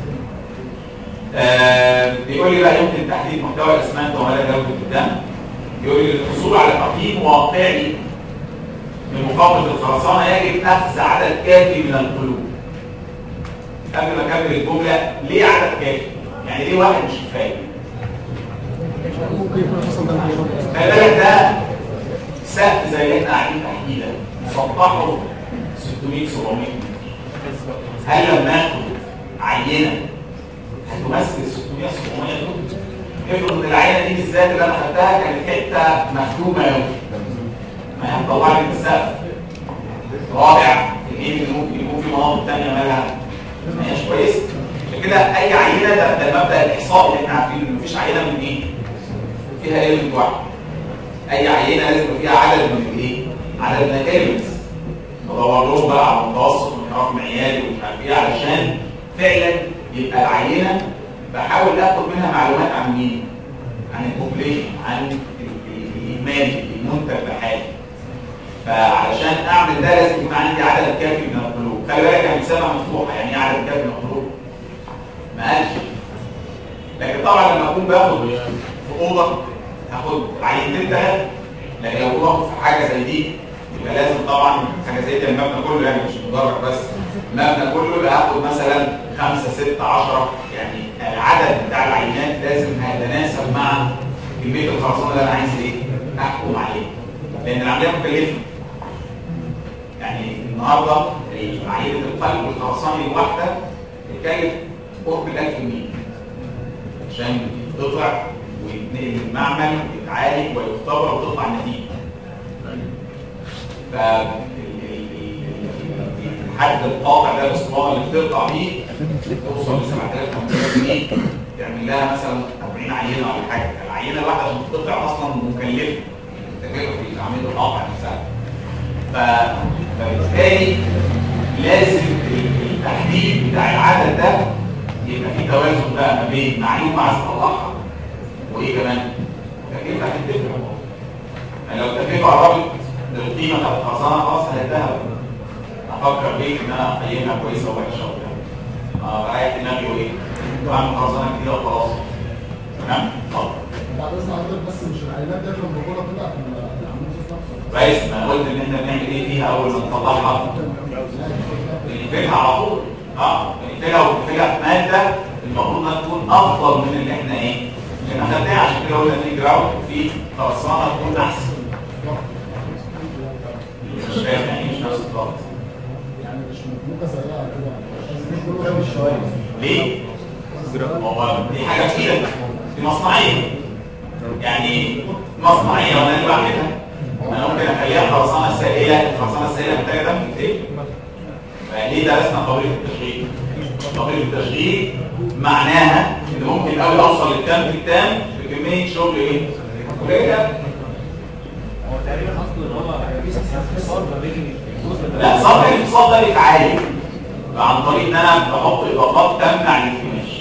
آه بيقول لي بقى يمكن تحديد محتوى الاسمنت ومدى جوده الدم يقول لي للحصول على تقييم واقعي من مقاومه الخرسانه يجب اخذ عدد كافي من القلوب قبل ما اكمل الجمله ليه عدد كافي؟ يعني ليه واحد مش كفايه؟ ممكن يكون حصل ده خلي بالك ده سقف زي اللي احنا قاعدين تحديدا سطحه 600 700 متر هل لما ناخد عينه هتمثل 600 700 دول افرض ان العينه دي بالذات اللي انا خدتها كانت حته مخدومه قوي ما هي هتطلع لي من السقف رابع في الجيل اللي ممكن يكون في مناطق ثانيه مالها ما هياش كويسه عشان كده اي عينه ده ده المبدا الاحصائي اللي احنا عارفينه ان مفيش عينه من ايه؟ فيها ايلمنت واحد اي عينه لازم يبقى فيها عدد من الايه عدد من الايلمنتس بدور لهم بقى على المتوسط والانحراف معياري ومش عارف ايه علشان فعلا يبقى العينه بحاول اخد منها معلومات عن مين عن البوبليشن عن ال- ال- الاجمالي المنتج بحاله فعلشان اعمل ده لازم يكون عندي عدد كافي من القلوب خلي بالك انا مسافه مفتوحه يعني ايه عدد كافي من القلوب ما قالش لكن طبعا لما اكون باخد في اوضه هاخد عينتين ثلاثه لكن لو باخد في حاجه زي دي يبقى لازم طبعا حاجه زي دي المبنى كله يعني مش مدرج بس المبنى كله يبقى هاخد مثلا خمسه سته 10 يعني العدد بتاع العينات لازم هيتناسب مع كميه الخرسانه اللي انا عايز ايه احكم عليه لان العمليه مكلفه يعني النهارده عينه القلب الخرساني الواحده تكلف قرب ال 1000 جنيه عشان تطلع ويتنقل المعمل ويتعالج ويختبر وتطلع النتيجه. ف الحد القاطع ده الاسطوانه اللي بتقطع بيه توصل ل 7500 جنيه تعمل لها مثلا 40 عينه ولا حاجه العينه الواحده عشان تقطع اصلا مكلفه تكلفه في عمليه القطع نفسها. ف- فبالتالي لازم التحديد بتاع العدد ده يبقى في توازن بقى ما بين معلومه عايز اطلعها وايه كمان؟ تكلفه هتدفع يعني لو التكلفه قربت للقيمه بتاعت الخزانه خلاص هنتها افكر ليه ان انا اقيمها كويسه ووحشه وبتاع اه رايح دماغي وايه؟ بعمل خزانه جديده وخلاص تمام؟ اتفضل بعد اذن حضرتك بس مش العينات دي لما بقولها كده في العمود نفسه كويس ما أنا قلت ان احنا بنعمل ايه فيها اول ما نطلعها بنقفلها على طول اه بنقفلها وبنقفلها بماده المفروض انها تكون افضل من اللي احنا ايه اللي احنا خدناها عشان كده قلنا في جراوند وفي خرسانه تكون احسن مش فاهم يعني إيه مش نفس الضغط يعني مش ممكن زيها كده مش كله مش شويه ليه؟ هو دي حاجه جديده دي مصنعيه يعني مصنعيه وانا اللي بعملها انا ممكن اخليها خرسانه سائله الخرسانه السائله محتاجه دم كتير فليه درسنا قابليه التشغيل قابليه التشغيل معناها ان ممكن قوي اوصل للتم التام بكميه شغل ايه قليله هو تقريبا اصلا ان هو في استفسار ما بين الجزء لا صبر الانفصال ده بيتعالج عن طريق ان انا بحط اضافات تمنع الانكماش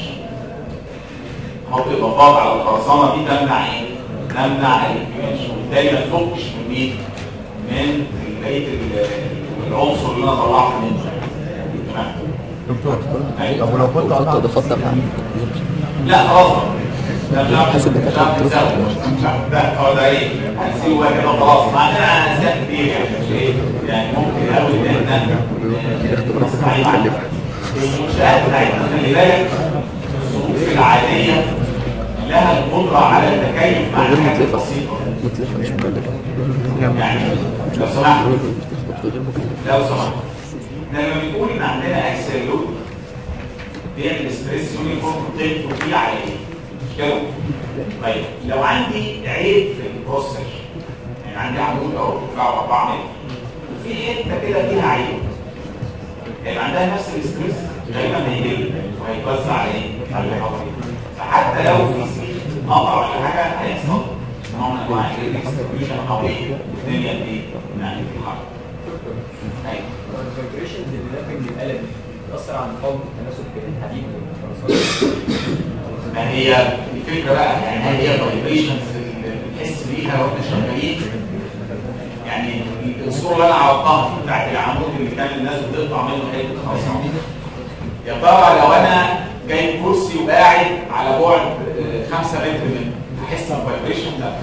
احط اضافات على الخرسانه دي تمنع ايه؟ تمنع الانكماش وبالتالي ما تفكش من مين؟ من بقيه ال- العنصر اللي انا طلعت منه تمام؟ دكتور أيوة. طب ولو كنت كنت قطعت اضافات تبع لا خلاص ده مش عارف حاسس إن مش عارف كانت تساوي. مش عارف ده هو ده ايه هنسيبه بقى كده خلاص ما عندنا اسئله كتير يعني مش ايه يعني ممكن قوي ان احنا الاختبارات نستعين عنها. مكلفة. المنشآت بتاعتنا خلي بالك الظروف العادية لها القدرة على التكيف مع غير الحاجات مكلفة البسيطة مكلفة مش مكلفة يعني لو سمحت غير مكلفة لو سمحت احنا لما بنقول ان عندنا اكسل لود بيعمل ستريس يونيفورم قيمته فيه على ايه؟ مش كده؟ طيب لو عندي عيب في البروسيس يعني عندي عمود اهو بتاع 4 متر وفي حته كده فيها عيب هيبقى عندها نفس الاستريس غالبا هيقل وهيتوزع على ايه؟ على اللي حواليه فحتى لو في سيل قطع ولا حاجه هيحصل نوع من انواع الاكستريبيوشن قوي الدنيا دي يعني في الحرب ايوه الفايبريشنز اللي داخل القلم بتاثر على نظام التناسب بين الحديد والخرسانه ما هي الفكره بقى يعني هل هي فايبريشنز اللي بنحس بيها واحنا شغالين يعني الصوره اللي انا عرضتها دي بتاعت العمود اللي كان الناس بتقطع منه حته خرسانه يا ترى لو انا جايب كرسي وقاعد على بعد 5 متر منه هحس بفايبريشن ده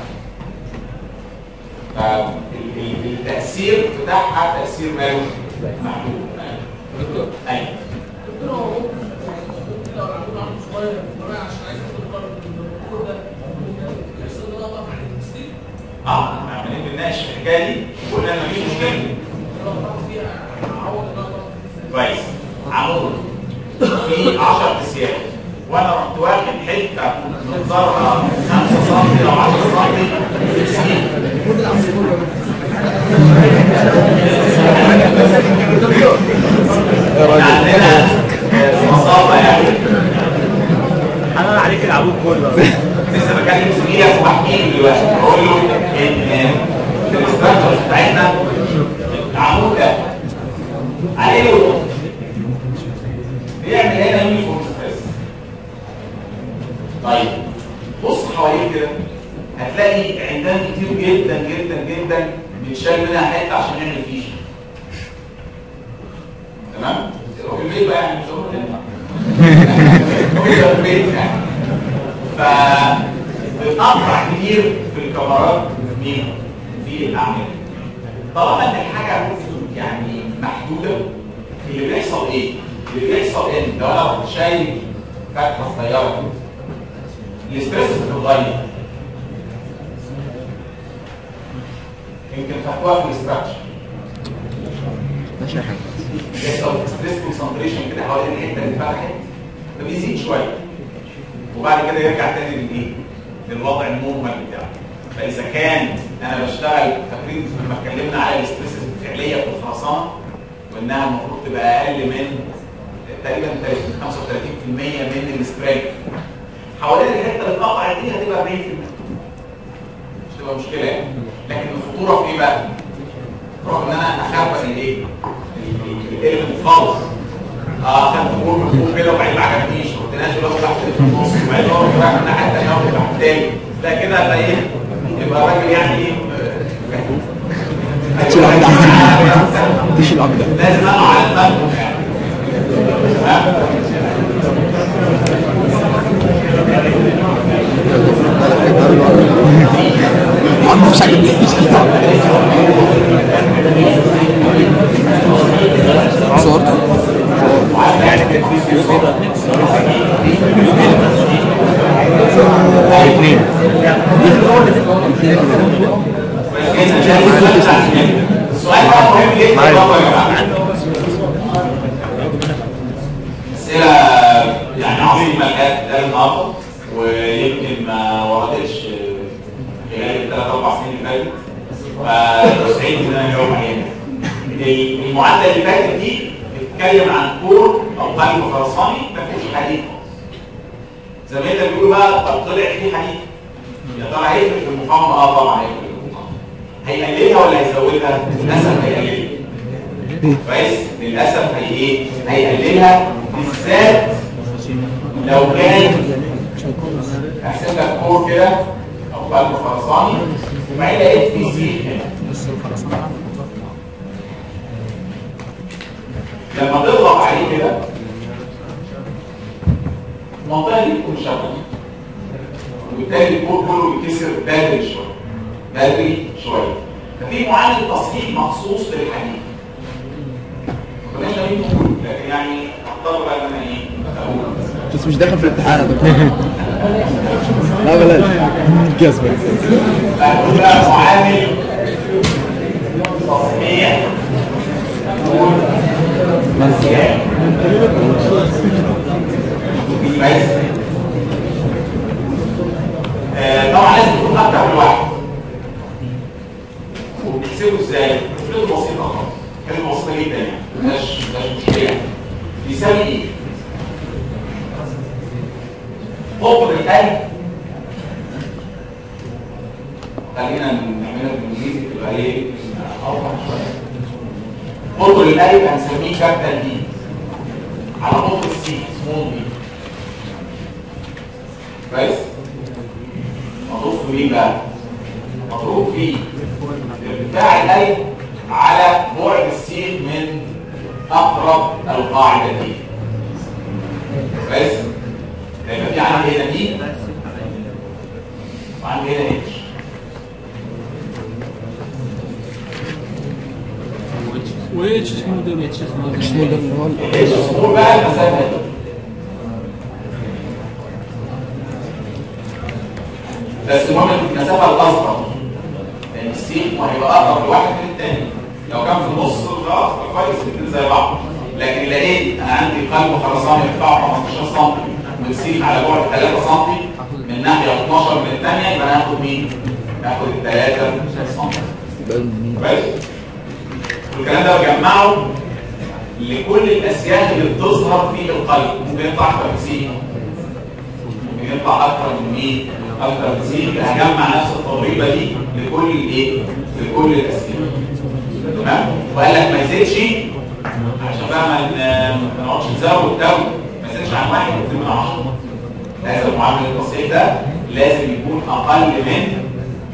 فالتاثير بتاعها تاثير ماله محدود ايوه دكتور هو ممكن ممكن لو العمود عنده صغير ورايح عشان عايز ياخد القرار من الدكتور ده ممكن يحصل له ضغط على الستيل اه احنا عمالين بنناقش في الحكايه دي وقلنا ان مفيش مشكله لو ضغط فيها عوض ان انا كويس عمود في 10 اسياخ وانا رحت واخد حته مقدارها 5 سم او 10 سم في سنين عندنا مصابه يعني حلال عليك العمود كله لسه بكلم زميلك وبحكي له دلوقتي بقول له ان الاستراكشر بتاعتنا العمود ده عليه له بيعمل هنا يونيفورم ستريس طيب بص حواليك كده هتلاقي عندنا كتير جدا جدا جدا بيتشال منها حته عشان يعمل فيشه تمام؟ هو في البيت بقى يعني مش هو في البيت يعني فبتقطع كتير في الكاميرات مين؟ في الاعمال طالما ان الحاجه يعني محدوده اللي بيحصل ايه؟ اللي بيحصل ان لو انا كنت شايل فتحه صغيره كده الاستريس بتتغير يمكن خدتوها في الاستراكشر ماشي يا حاج بيحصل ستريس كونسنتريشن كده حوالين الحته اللي فتحت فبيزيد شويه وبعد كده يرجع تاني للايه؟ للوضع النورمال بتاعه فاذا كان انا بشتغل فاكرين لما اتكلمنا على الاستريس الفعليه في الخرسانه وانها المفروض تبقى اقل من تقريبا 35% من الستريك حوالين الحته اللي اتقطعت دي هتبقى 40% مش تبقى مشكله يعني لكن الخطوره في ايه بقى؟ رغم ان انا اخبط الايه؟ الالمنت خالص اه خدت امور من فوق كده وبعدين ما عجبنيش رحت نازل واخد تحت في النص وبعدين اروح رايح من الناحيه الثانيه واخد تحت تاني ده كده هتبقى ايه؟ يبقى الراجل يعني ايه؟ تشيل عقدة أحسن. تشيل عقدة. لازم اقع على دماغهم يعني تمام؟ عقدة مش عاجبني صورته الاثنين السؤال بقى مهم جدا برضه يا جماعه اسئله يعني عظيمه كانت ده النهارده ويمكن ما وردتش سنين اللي فاتت فسعيد ان انا اجاوب عليها المعادله اللي فاتت دي بتتكلم عن كور او قلب خرساني ما فيهوش حديد زمايلنا بيقولوا بقى طب طلع فيه حديد يا ترى هيفرق في المقاومه اه طبعا هيفرق في المقاومه هيقللها ولا هيزودها؟ للاسف هيقللها كويس للاسف هي ايه؟ هيقللها بالذات لو كان احسب لك كور كده او قلب خرساني وبعدين لقيت فيه سيخ هنا لما تضغط عليه كده المنطقه دي تكون شبكه وبالتالي الكور كله بيتكسر بدري شويه بدري شويه ففي معالج تصحيح مخصوص للحديد ما كناش ناويين نقول لكن يعني اختار بقى ان انا ايه اقول بس مش داخل في الامتحان يا دكتور لا بلاش جذبة فهنقول بقى معامل تصحيح نقول مسيح كويس آه، طبعا لازم تكون اكتر من واحد وبنحسبه ازاي؟ بنحسبه بسيطه خالص كلمه بسيطه جدا يعني مش مش مشكله بيساوي ايه؟ قطر القلب خلينا نعملها بالانجليزي تبقى ايه؟ اوضح شويه قطر القلب هنسميه كابيتال دي على قطر السي سمول دي كويس؟ مضروب في مين بقى؟ مضروب في ارتفاع القلب على بعد السيخ من اقرب القاعده دي كويس؟ يبقى في عندي هنا دي وعندي هنا اتش واتش اسمه ده اتش اسمه ده اسمه ده اللي هو الاتش سمول بقى المسافه دي بس المهم المسافه الاصغر لان السيخ هيبقى اقرب لواحد من الثاني لو كان في النص خلاص يبقى كويس الاثنين زي بعض لكن لقيت انا عندي قلب خرساني ارتفاعه 15 سم والسيخ على بعد 3 سم من ناحيه 12 من الثانيه يبقى انا هاخد مين؟ هاخد ال 3 سم كويس؟ والكلام ده بجمعه لكل الاسياخ اللي بتظهر في القلب ممكن يطلع اكتر من سي ممكن يطلع اكتر من مين؟ اكتر من سي هجمع نفس التضريبه دي لكل الايه؟ لكل الاسياخ تمام؟ وقال لك ما يزيدش عشان بقى ما ما نقعدش نزود جو ما يزيدش عن واحد من 10 هذا المعامل التصحيح ده لازم يكون اقل من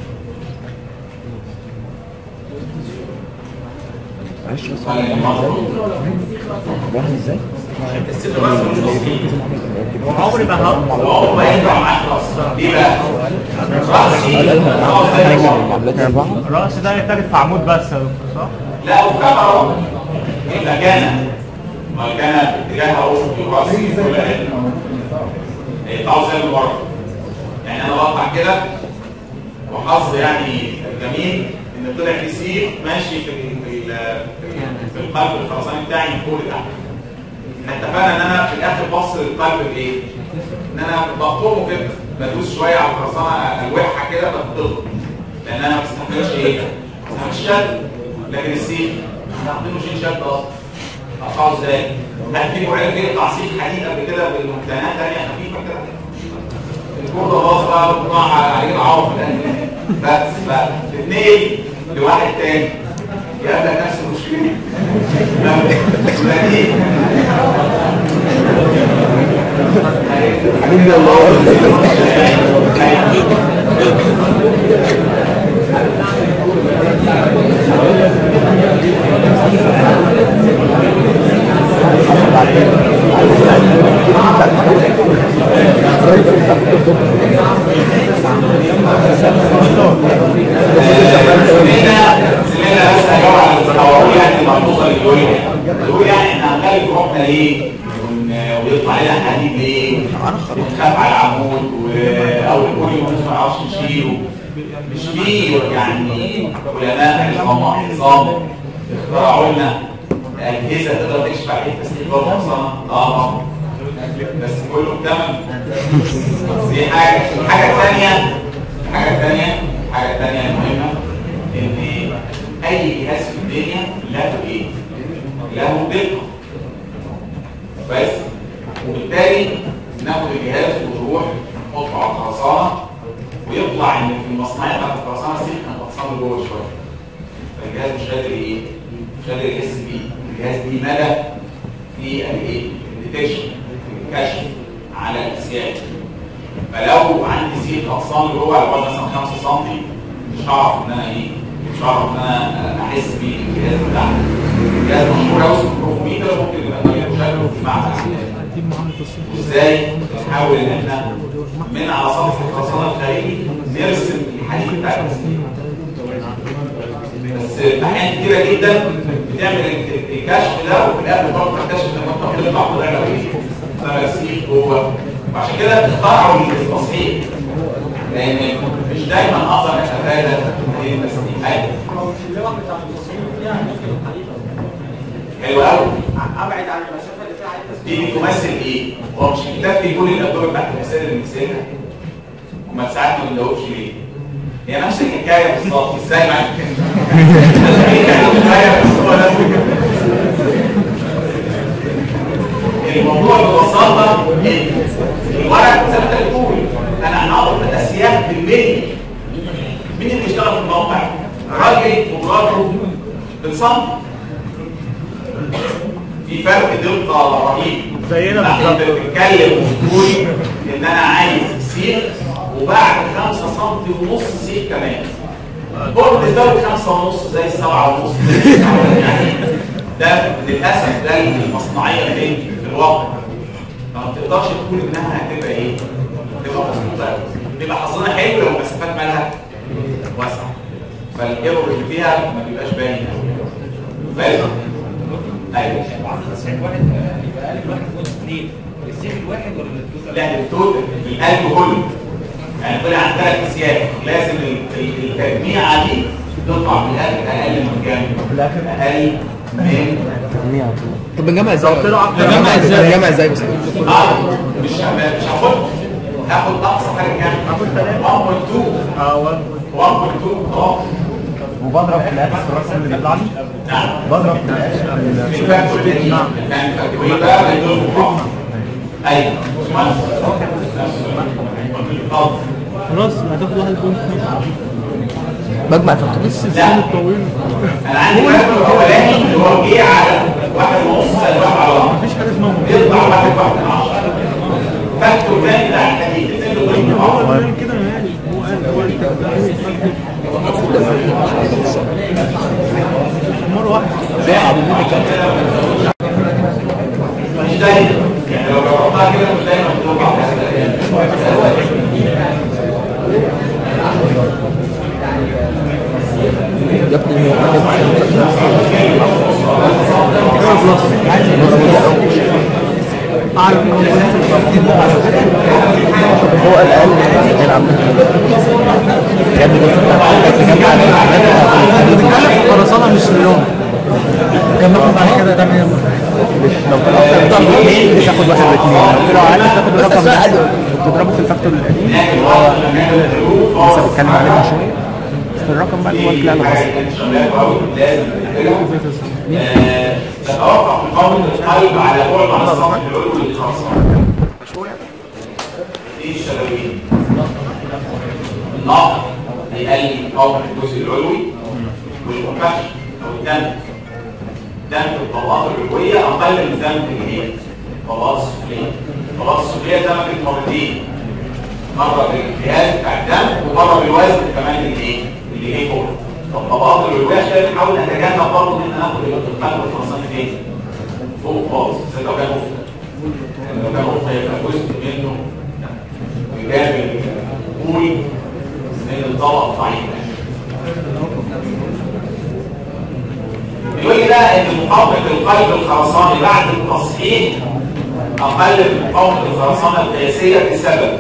معلش بس اقل من المظبوط واحد ازاي؟ الست بس مش تصحيح عمري ما هقف وهو ما ينفع معاك خالص ليه بقى؟ رأسي هو زي الجمر. عملتها أربعة الرأس ده يحتاج في عمود بس يا دكتور صح؟ لا وكما اهو إذا كان ما كان اتجاه افقي وراسي ولا يطلعوا زي المره يعني انا بقطع كده وحظ يعني جميل ان طلع في سيخ ماشي في ال- في ال- في القلب الخرساني بتاعي من فوق لتحت احنا اتفقنا ان انا في الاخر بص للقلب بايه؟ ان انا بقطمه كده بدوس شويه على الخرسانه الوحه كده فبتضغط لان انا ما بستحملش ايه؟ ما بستحملش شد لكن السيخ احنا حاطينه شيل شد اصلا اقطعه ازاي؟ هل في عرف يقطع سيخ حديد قبل كده بالمكتنات ثانيه خفيفه كده؟ الكوره باظ بقى بتقطع عليه العوض في الاخر بس فتتنقل لواحد تاني يقابلك نفس المشكله لا دي حبيبي الله سمينا سمينا بس هجاوب على التطورية يعني الملحوظة اللي بيقول بيقول يعني احنا هنخلي روحنا ليه؟ ون- ويطلع لنا حديد ليه؟ ونخاف على العمود و- او كل يوم ما نعرفش نشيله مش في يعني علماء عظام عظام اخترعوا لنا اجهزه تقدر تكشف على حته استقبال مصنع اه بس كله بثمن دي حاجه الحاجه الثانيه الحاجه الثانيه الحاجه الثانيه المهمه اي جهاز في الدنيا له ايه؟ له دقه بس وبالتالي ناخد الجهاز ونروح نحطه على الخرسانه ويطلع ان في المصنعيه بتاعت الخرسانه سيخ كان اقسام جوه شويه فالجهاز مش قادر ايه؟ مش قادر يحس بيه الجهاز دي مدى في الايه؟ الديتكشن الكشف على الاسياد فلو عندي سيخ اقسام جوه على بعد مثلا 5 سم مش هعرف ان انا ايه؟ مش هعرف ان انا احس بالجهاز بتاعي جهاز مشهور قوي اسمه بروفوميتر ممكن يبقى طريقه شكله في معمل عندنا ازاي نحاول ان احنا من على سطح الخرسانه الخارجي نرسم الحديد بتاع التصميم بس في احيان كتيره جدا بتعمل الكشف ده وفي الاخر برضه تكتشف ان انت بتطلع طلع لك ايه؟ تماسيح جوه وعشان كده اخترعوا التصحيح لان مش دايما اقدر اتفادى هذه التسليحات اللوح بتاع التصميم فيها نفس الحديد حلو قوي ابعد عن المسافه اللي فيها حديد دي بتمثل ايه؟ هو مش الكتاب في كل الادوار بتاعت الاسئله اللي بنسالها وما ساعات ما بنجاوبش ليه؟ هي نفس الحكايه بالظبط ازاي معاك الموضوع ببساطه إيه؟ الورق زي ما انت بتقول انا هنقعد اسياخ بالملي مين اللي بيشتغل في الموقع؟ راجل ومراته بتصنع في فرق دقه رهيب زينا لا، بالظبط. انت بتتكلم وتقول ان انا عايز سيخ وبعد 5 سم ونص سيخ كمان قلت تزود 5 ونص زي السبعة ونص زي التسعة ونص. يعني ده للاسف ده المصنعيه فين في الواقع فما تقدرش تقول انها هتبقى ايه؟ هتبقى مظبوطه قوي بيبقى حظنا حلو لو المسافات مالها واسعه فالايرور اللي فيها ما بيبقاش باين قوي فاهم؟ ايوه وعند تصحيح واحد يبقى قالب واحد ونص اثنين السيخ الواحد ولا التوتال؟ لا التوتال القلب كله يعني طلع عن ثلاث اسياف لازم ال- ال- التجميعه دي تطلع في الاخر اقل من كام؟ في الاخر اقل من طب بنجمع ازاي؟ طلع- بنجمع ازاي؟ بنجمع ازاي بس؟ اه مش مش هاخد هاخد اقصى حاجه كام؟ هاخد 1.2 اه 1.2 اه وبضرب في الاخر في الرقم اللي بيطلع لي نعم بضرب في الاخر في فاكتور تاني يعني فاكتورين بقى بيدور في بعض ايوه اتفضل. خلاص هتاخد واحد بونت بجمع الفاكتور لا انا عندي فاكتور الاولاني اللي هو جه على واحد ونص زائد واحد على واحد مفيش حاجه اسمها يطلع واحد واحد من عشرة فاكتور تاني بتاع الحديد الاثنين دول ضمن هو بعض قال كده يعني هو قال هو قال كده مرة واحدة مش دايما يعني لو جربتها كده مش دايما بتوقع يا ابني هو أعرف إن هو هو الاقل يلعب يا ابني بص تجمع بتتكلم خرسانة مش مليون كان باخد بعد كده ده مية لو طلع اكتر من اثنين تاخد واحد واثنين لو طلع اقل تاخد الرقم ده تضربه في الفاكتور القديم اللي هو لسه بتكلم عليه من شويه في الرقم بقى اللي هو طلع له اصلا تتوقف مقاومة القلب على بعد عن السطح العلوي للخرسانة دي الشلويين النقط هيقلل مقاومة الجزء العلوي والمكش أو الدم دم الطبقات العلوية أقل من دم الإيه؟ الطبقات السفلية الطبقات السفلية دمجت مرتين مرة بالجهاز بتاع الدم ومرة بالوزن كمان اللي ايه؟ اللي ايه فوق فالطبقات العلوية عشان نحاول نتجنب برضه ان احنا ناخد القلب الخرساني فين؟ فوق خالص بس لو كان فوق لو كان فوق هيبقى جزء منه بجانب القول من الطبقة الضعيفة بيقول لي بقى ان مقاومة القلب الخرساني بعد التصحيح اقل من مقاومة الخرسانة القياسية بسبب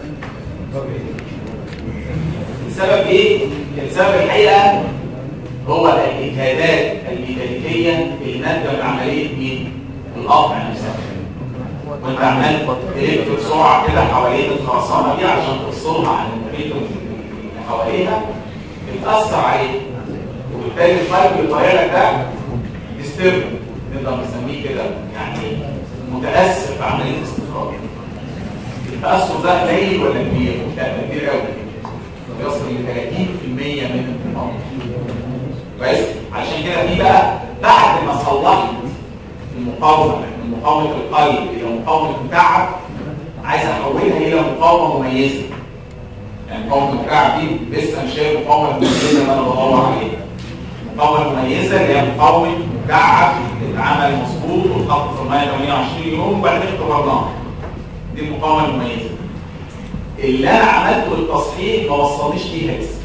السبب ايه؟ السبب الحقيقة هو الاجهادات الميكانيكية اللي ناتجة من عملية مين؟ القطع نفسها وانت عمال تلف بسرعة كده حوالين الخرسانة دي عشان تفصلها عن المحيط اللي حواليها بتأثر عليه وبالتالي الفايل اللي طالع لك ده ديسترب نقدر نسميه كده يعني متاثر في عمليه الاستخراج التاثر ده قليل ولا كبير؟ لا ده كبير قوي بيصل ل 30% من المقاومه كويس عشان كده في بقى بعد ما صلحت المقاومه من مقاومه القلب الى مقاومه المكعب عايز احولها الى مقاومه مميزه يعني مقاومه المكعب دي لسه مش هي المقاومه المميزه اللي انا بدور عليها المقاومه المميزه اللي هي مقاومه مكعب اتعمل مظبوط واتحط في الميه 28 يوم وبعدين اختبرناه دي المقاومه المميزه اللي انا عملته التصحيح ما وصلنيش ليها لسه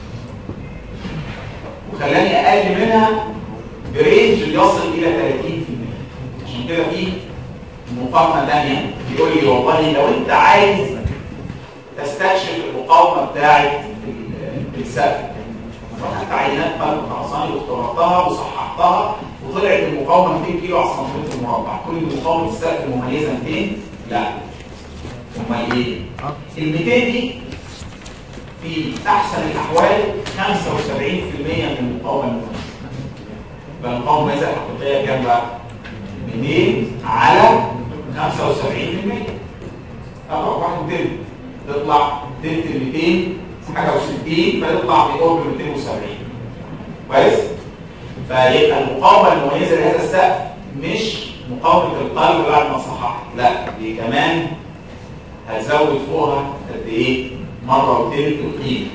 وخلاني اقل منها برينج يصل الى 30% عشان كده في مقارنه ثانيه بيقول لي والله لو انت عايز تستكشف المقاومه بتاعه السقف رحت عينات قلب خرساني واختبرتها وصححتها وطلعت المقاومه 200 كيلو على السنتيمتر مربع كل مقاومه السقف المميزه 200 لا امال ايه؟ ال 200 دي في احسن الاحوال 75% من المقاومه المميزه يبقى المقاومه المميزه الحقيقيه كام بقى؟ 200 على 75% اقرب واحد تلت تطلع تلت ال 200 حاجه و60 فتطلع في قرب 270 كويس؟ فيبقى المقاومه المميزه لهذا السقف مش مقاومه القلب بعد ما صححت لا دي كمان هتزود فوقها قد ايه؟ مره وتلت وقيمه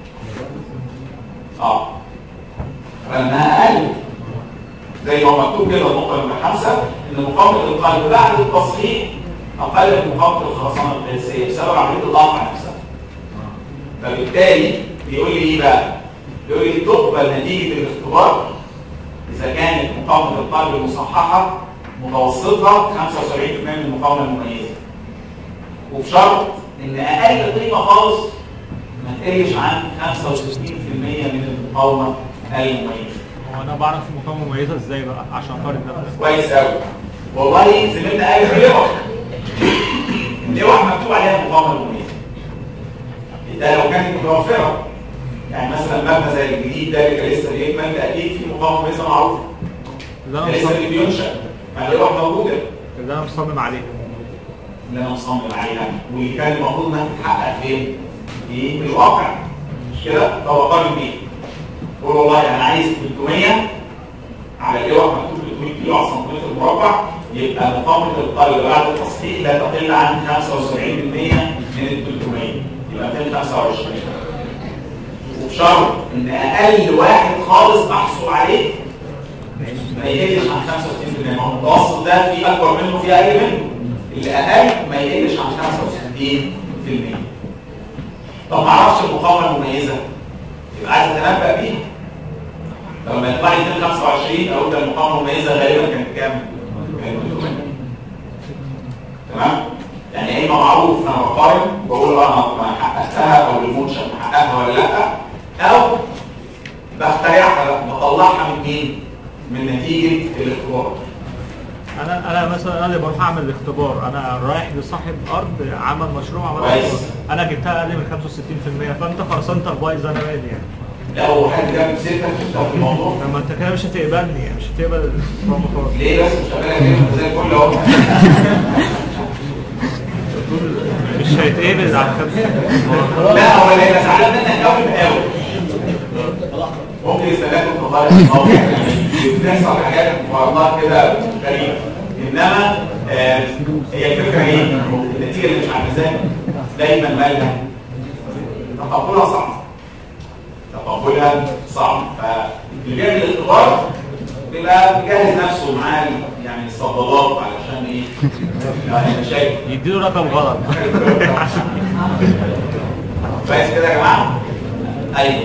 اه فانها اقل زي ما هو مكتوب كده النقطه نمره خمسه ان مقاومه القلب بعد التصحيح اقل من مقاومه الخرسانه القياسيه بسبب عمليه القطع نفسها فبالتالي بيقول لي ايه بقى؟ بيقول لي تقبل نتيجه الاختبار اذا كانت مقاومه القلب المصححه متوسطه 75% من المقاومه المميزه وبشرط ان اقل قيمه خالص ما تقلش عن 65% من المقاومه المميزه هو انا بعرف مقاومه مميزه ازاي بقى عشان اقارن ده بده كويس قوي والله زميلنا قال في لوح لوح مكتوب عليها المقاومه المميزه ده لو كانت متوفره يعني مثلا مبنى زي الجديد ده اللي كان لسه بيكمل ده اكيد في مقاومه مميزه معروفه اللي ده انا لسه اللي مصمم بينشا فاللوح موجوده اللي انا مصمم عليه اللي انا مصمم عليها واللي كان المفروض انها تتحقق فين؟ في الواقع مش كده؟ فهو قارن بيه قول والله انا عايز 300 على اللوح مكتوب 300 كيلو على سنتيمتر مربع يبقى مقاومه القلب بعد التصحيح لا تقل عن 75% من ال 300 يبقى 225 وبشرط ان اقل واحد خالص احصل عليه ما يقلش عن 65% ما هو المتوسط ده في اكبر منه في اقل منه اللي اقل ما يقلش عن 65% طب ما اعرفش المقاومه المميزه يبقى عايز اتنبأ بيها لما يطلع لي 225 اقول ده المقاومه المميزه غالبا كانت كام؟ كانت 300 تمام؟ يعني يا اما معروف انا بقارن بقول اه انا حققتها او المنشا محققها ولا لا او بخترعها بقى، بطلعها من مين؟ من نتيجه الاختبار انا انا مثلا انا اللي بروح اعمل الاختبار انا رايح لصاحب ارض عمل مشروع عمل كويس. اختبار. انا جبتها اقل من 65% فانت خرسانتك بايظه انا مالي يعني لو حد جاب سيرتك في الموضوع لما انت كده مش هتقبلني يعني مش هتقبل الفورم خالص ليه بس مش شغاله كده انت زي الفل اهو مش هيتقبل على 5 لا هو اللي هيبقى زعلان منك قوي بقاوي ممكن يستناك وانت طالع او يعني بتحصل حاجات والله كده غريبه انما آه، هي الفكره ايه؟ النتيجه اللي مش على الميزان دايما مالها تقبلها صعب تقبلها صعب فاللي بيعمل الاختبار بيبقى مجهز نفسه معاه يعني الصدادات علشان ايه؟ يعني مشاكل يديله رقم غلط كويس كده يا جماعه؟ ايوه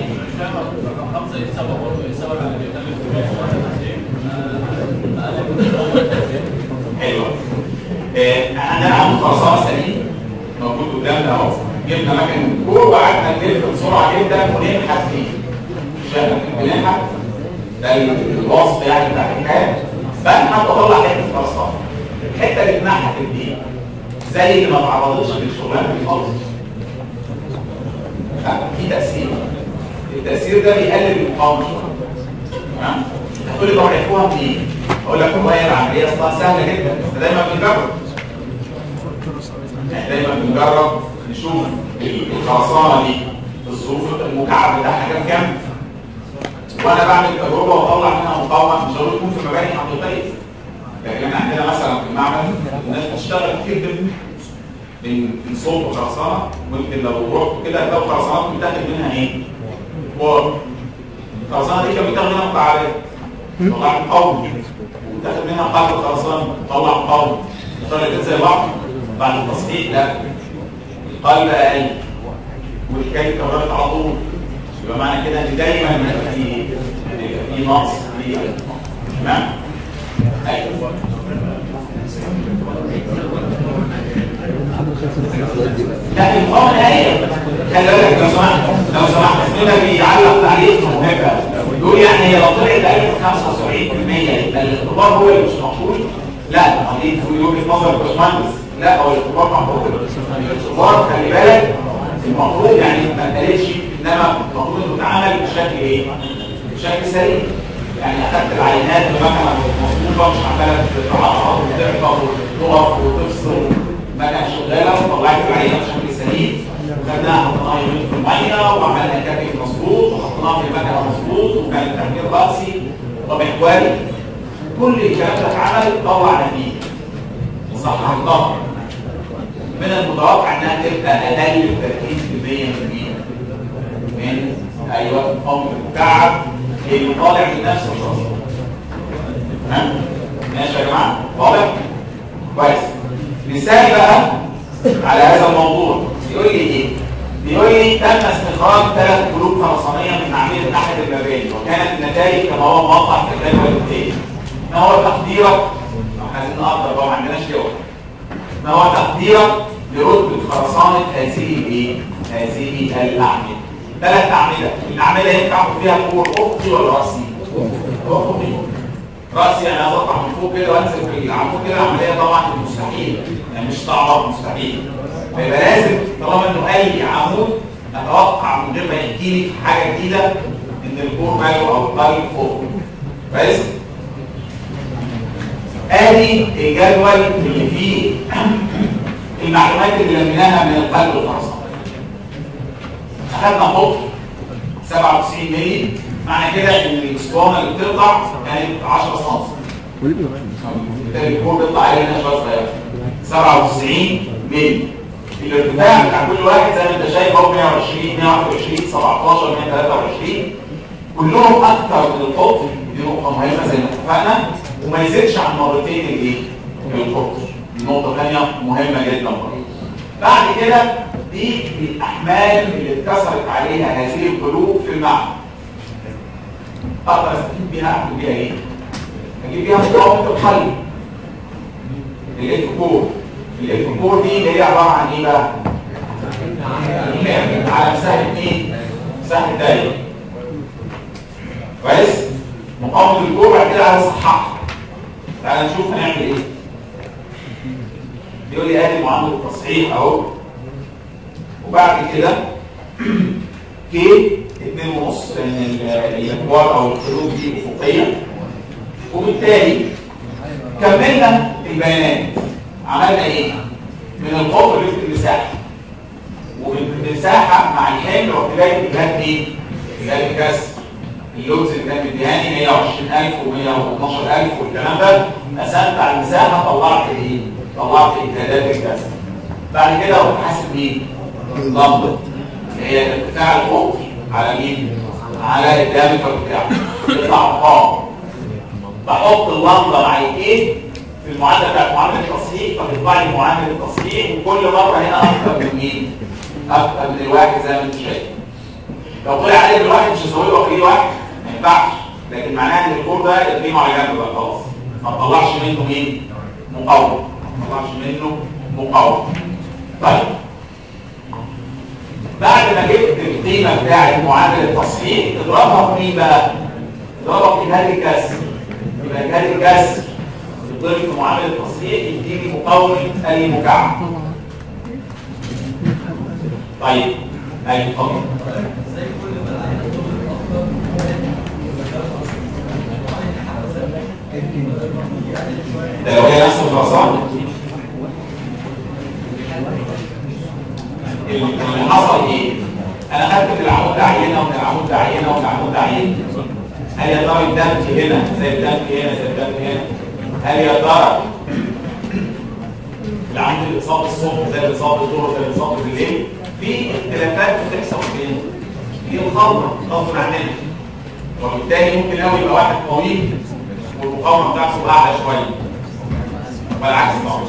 حلو آه، عندنا عمود خرسانه سليم موجود قدامنا اهو جبنا مكن كور وقعدنا نلف بسرعه جدا وننحت فيه شايف بننحت ده الوصف يعني بتاع الحكايه بنحت واطلع حته خرسانه الحته اللي اتنحت دي زي اللي ما تعرضتش للشغلانه دي خالص لا، في تاثير التاثير ده بيقلل المقاومه شويه تمام هتقول لي طب عرفوها منين؟ اقول لك والله هي العمليه اصلا سهله جدا بس دايما بنجرب يعني دايما بنجرب نشوف الخرسانه دي الظروف المكعب بتاعها كام كام وانا بعمل تجربه واطلع منها مقاومه مش هقول يكون في مباني حقيقيه لكن احنا عندنا مثلا في المعمل الناس بتشتغل كتير جدا من من صوب وخرسانه ممكن لو رحت كده هتلاقوا خرسانات بتاخد منها ايه؟ بار الخرسانه دي كانت بتاخد منها مكعبات طلع مقاوم وتاخد منها قلب الخرسانه طلع مقاوم الطريقتين زي بعض بعد التصحيح لا القلب اقل والحكايه اتكررت على طول يبقى معنى كده ان دايما بيبقى في بيبقى في نقص في تمام ايوه لا المقاومه نهائيه خلي بالك لو سمحت لو سمحت اسمنا بيعلق تعليق مهم يقول يعني هي لو طلعت 75% يبقى الاختبار هو اللي مش مقبول لا دي في وجهه نظر الباشمهندس لا هو الاختبار مقبول الاختبار خلي بالك المفروض يعني ما اتقالتش انما المفروض انه اتعمل بشكل ايه؟ بشكل سليم يعني اخدت العينات المكنه مظبوطه مش عماله تتعصب وتعطل وتقف وتفصل المكنه شغاله وطلعت العينه بشكل سليم وخدناها حطيناها يومين في الميه وعملنا كابل مظبوط وحطيناها في المكنه مظبوط وكان التحميل راسي ومحوري كل الكلام ده اتعمل طلع نتيجه صح الضغط من المتوقع انها تبقى اقل ب 30% من مين؟ من ايوه قوم المكعب اللي طالع من نفس الشخص تمام؟ ماشي يا جماعه؟ واضح؟ كويس مثال بقى على هذا الموضوع يقول لي ايه؟ بيقول لي تم استخراج ثلاث قلوب خرسانيه من عمليه احد المباني وكانت النتائج كما هو موضح في الجدول التالي ما هو تقديرك؟ احنا عايزين نقدر بقى ما عندناش جواب ما هو تقديرك لرتبة خرسانة هذه الايه؟ هذه الأعمدة. ثلاث أعمدة، الأعمدة ينفع فيها كور أفقي ولا رأسي؟ أفقي. رأسي أنا عايز أطلع من فوق كده وأنزل في العمود كده العملية طبعا مستحيل، يعني مش صعبة مستحيل. فيبقى لازم طالما إنه أي عمود أتوقع من غير ما يحكي لي حاجة جديدة إن الكور ماله أو القلب فوق. كويس؟ ادي الجدول اللي فيه المعلومات اللي لميناها من القلب والخرسانه اخذنا قطر 97 مللي معنى كده ان الاسطوانه اللي بتقطع كانت 10 سم بالتالي الكور بيطلع عليه هنا شويه صغيره 97 مللي الارتفاع بتاع كل واحد زي ما انت شايف اهو 120 121 17 123 كلهم اكتر من القطر دي نقطه مهمه زي ما اتفقنا وما يزيدش عن مرتين الايه؟ القطر دي نقطه ثانيه مهمه جدا برضه بعد كده دي الاحمال اللي اتكسرت عليها هذه القلوب في المعمل اقدر استفيد بيها اعمل بيها ايه؟ اجيب بيها مقاومه الحل الاف كور الاف كور دي اللي هي عباره عن ايه بقى؟ على مساحه مين؟ مساحه دايره كويس؟ مقاومه الكور بعد كده عايز اصححها تعالى نشوف هنعمل ايه بيقول لي ادي معامله التصحيح اهو وبعد كده كي 2 ونص لان الاكوار او الخلوط دي افقيه وبالتالي كملنا البيانات عملنا ايه؟ من القطر لفت المساحه وبالمساحه مع الحمل وابتدائي اتجاهات ايه؟ اتجاهات الكسر اللودز اللي كان مديهاني 120000 و112000 والكلام ده قسمت على المساحه طلعت ايه؟ طلعت اجهادات الكسر بعد كده رحت حاسب مين؟ اللمبه اللي هي ارتفاع القطر على مين؟ على الدايمتر بتاعه يطلع ارقام بحط اللمبه مع الايه في المعادله بتاعت معادله التصحيح فتطلع لي معادله التصحيح وكل مره هنا اكتر من مين؟ اكتر من الواحد زي ما انت شايف لو طلع عليه بالواحد مش هسوي له في واحد ما ينفعش لكن معناها ان الكور ده ارميه على جنب بقى خلاص ما تطلعش منه مين؟ مقاومه ما تطلعش منه مقاومه طيب بعد ما جبت القيمه بتاعت معادله التصحيح تضربها في مين بقى؟ تضربها في اجهاد الكسر يبقى اجهاد الكسر يضرب في معامله التصحيح يديني مقاومه المكعب طيب ايوه اتفضل ده لو هي نفس الخرسانه اللي حصل ايه؟ انا خدت من العمود ده عينه ومن العمود ده عينه ومن العمود ده عينه هل يا ترى الدمج هنا زي الدمج هنا زي الدمج هنا؟ هل يا ترى العمود اللي اصاب الصبح زي اللي اصاب الظهر زي اللي اصاب بالليل؟ في اختلافات بتحصل فين؟ في الخلطه غصب عننا وبالتالي ممكن قوي يبقى واحد طويل والمقاومه بتاعته اعلى شويه والعكس طبعا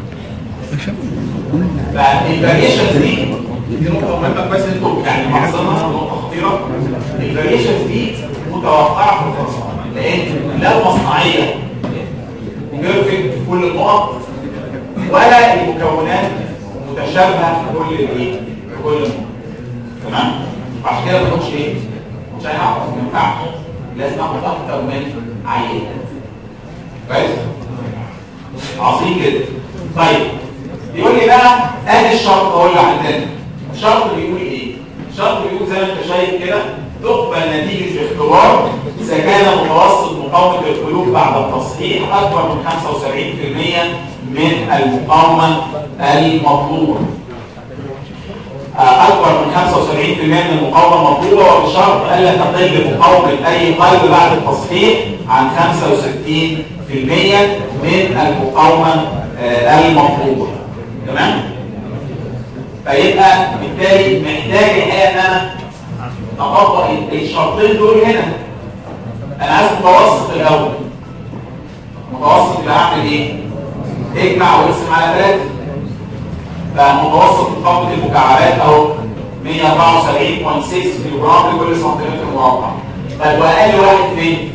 فالفاريشنز دي دي نقطه مهمه كويس ان انتوا يعني ملاحظينها نقطه خطيره الفاريشنز دي متوقعه في الخرسانه لان لا المصنعيه بيرفكت في كل النقط ولا المكونات متشابهه في كل الايه في كل النقط تمام وعشان كده ما بنقولش ايه مش هيعرف ما ينفعش لازم اخد اكتر من عينه كويس عظيم جدا طيب يقول لي بقى ادي الشرط اهو اللي عندنا الشرط بيقول ايه الشرط بيقول زي ما انت شايف كده تقبل نتيجه الاختبار اذا كان متوسط مقاومه القلوب بعد التصحيح اكبر من 75% من المقاومه المطلوبه اكبر من 75% من المقاومه المطلوبه وبشرط الا تقل مقاومه اي قلب بعد التصحيح عن 65% من المقاومه آه، المطلوبه تمام فيبقى بالتالي محتاج الحقيقه ان انا اطبق الشرطين دول هنا انا عايز متوسط الاول متوسط يبقى اعمل ايه اجمع واقسم على 3 فمتوسط مقاومه المكعبات اهو 174.6 كيلو جرام لكل سنتيمتر مربع طيب واقل واحد فين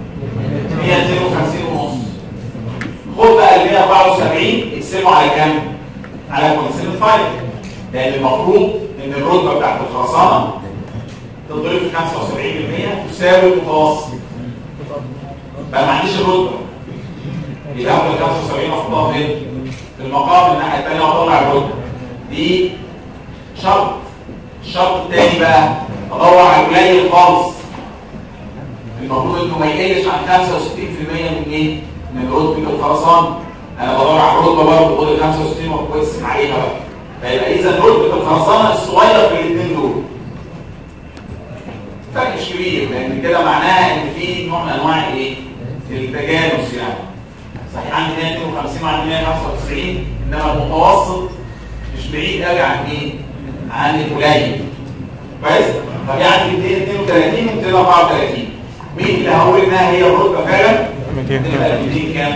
152 ونص خد بقى ال 174 اقسمه على كام على كونسنت فايل لان المفروض ان الرتبه بتاعت الخرسانه تضرب في 75% تساوي المتوسط بقى ما عنديش الرتبه يبقى اخد ال 75 احطها فين؟ في المقام الناحيه الثانيه واطلع الرتبه دي شرط الشرط الثاني بقى ادور على القليل خالص المفروض انه ما يقلش عن 65% من ايه؟ من رتبه الخرسانه انا بدور على الرتبه برضه خد ال 65 واقسم عليها بقى فيبقى اذا رتبه الخرسانه الصغير في الاثنين دول فرق مش كبير لان كده معناها ان في نوع من انواع ايه؟ التجانس يعني صحيح عندي 152 وعندي 195 انما المتوسط مش بعيد قوي عن ايه؟ عن القليل كويس؟ طب يعني 232 و 234 مين اللي هقول انها هي الرتبه فعلا؟ 200. تبقى 200 كام؟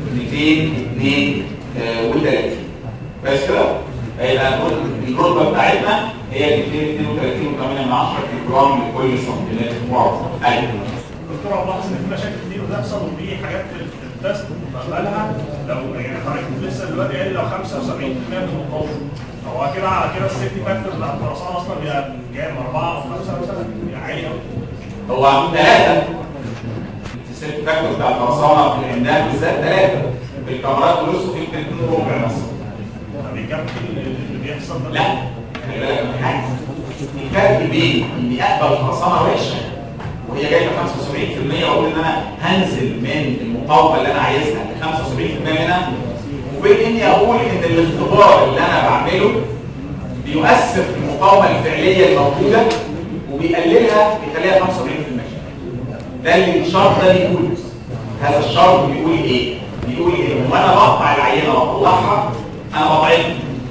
232 كويس كده؟ هيبقى الرتبه بتاعتنا هي 232 و8 من 10 كيلو جرام لكل سنتيمتر مربع ايوه دكتور أنا بلاحظ ان في مشاكل كتير بتحصل وفي حاجات في في التست بقبلها لو يعني حضرتك لسه دلوقتي قايل لو 75% من المقاومه هو كده على كده السيفتي فاكتور بتاع الخرسانه اصلا بيبقى كام 4 او 5 مثلا يعني عالي قوي هو ثلاثة في السيرت فاكتور بتاع الخرسانة في الإمداد بالذات ثلاثة في الكاميرات ولسه في يمكن اتنين ربع مثلا طب يكفي اللي بيحصل ده لا خلي بالك من حاجة الفرق بين إني أقبل خرسانة وحشة وهي جايبة 75% وأقول إن أنا هنزل من المقاومة اللي أنا عايزها ل 75% منها وبين إني أقول إن الاختبار اللي أنا بعمله بيؤثر في المقاومة الفعلية الموجودة وبيقللها بيخليها 75% ده اللي الشرط ده بيقول هذا الشرط بيقول ايه؟ بيقول ايه؟ لما انا بقطع العينه واطلعها انا بضعفها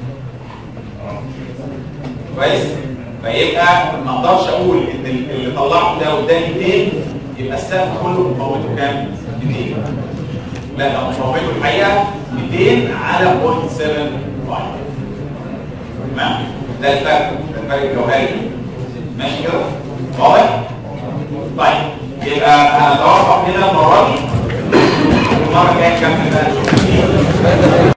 كويس؟ فيبقى ما اقدرش اقول ان اللي طلعته ده قدامي 200 يبقى السقف كله مقاومته كام؟ 200 لا ده مقاومته الحقيقه 200 على 0.75 تمام؟ ده الفرق ده الفرق الجوهري ماشي كده؟ واضح؟ طيب يبقى هنتوقف هنا المره دي المره الجايه نكمل بقى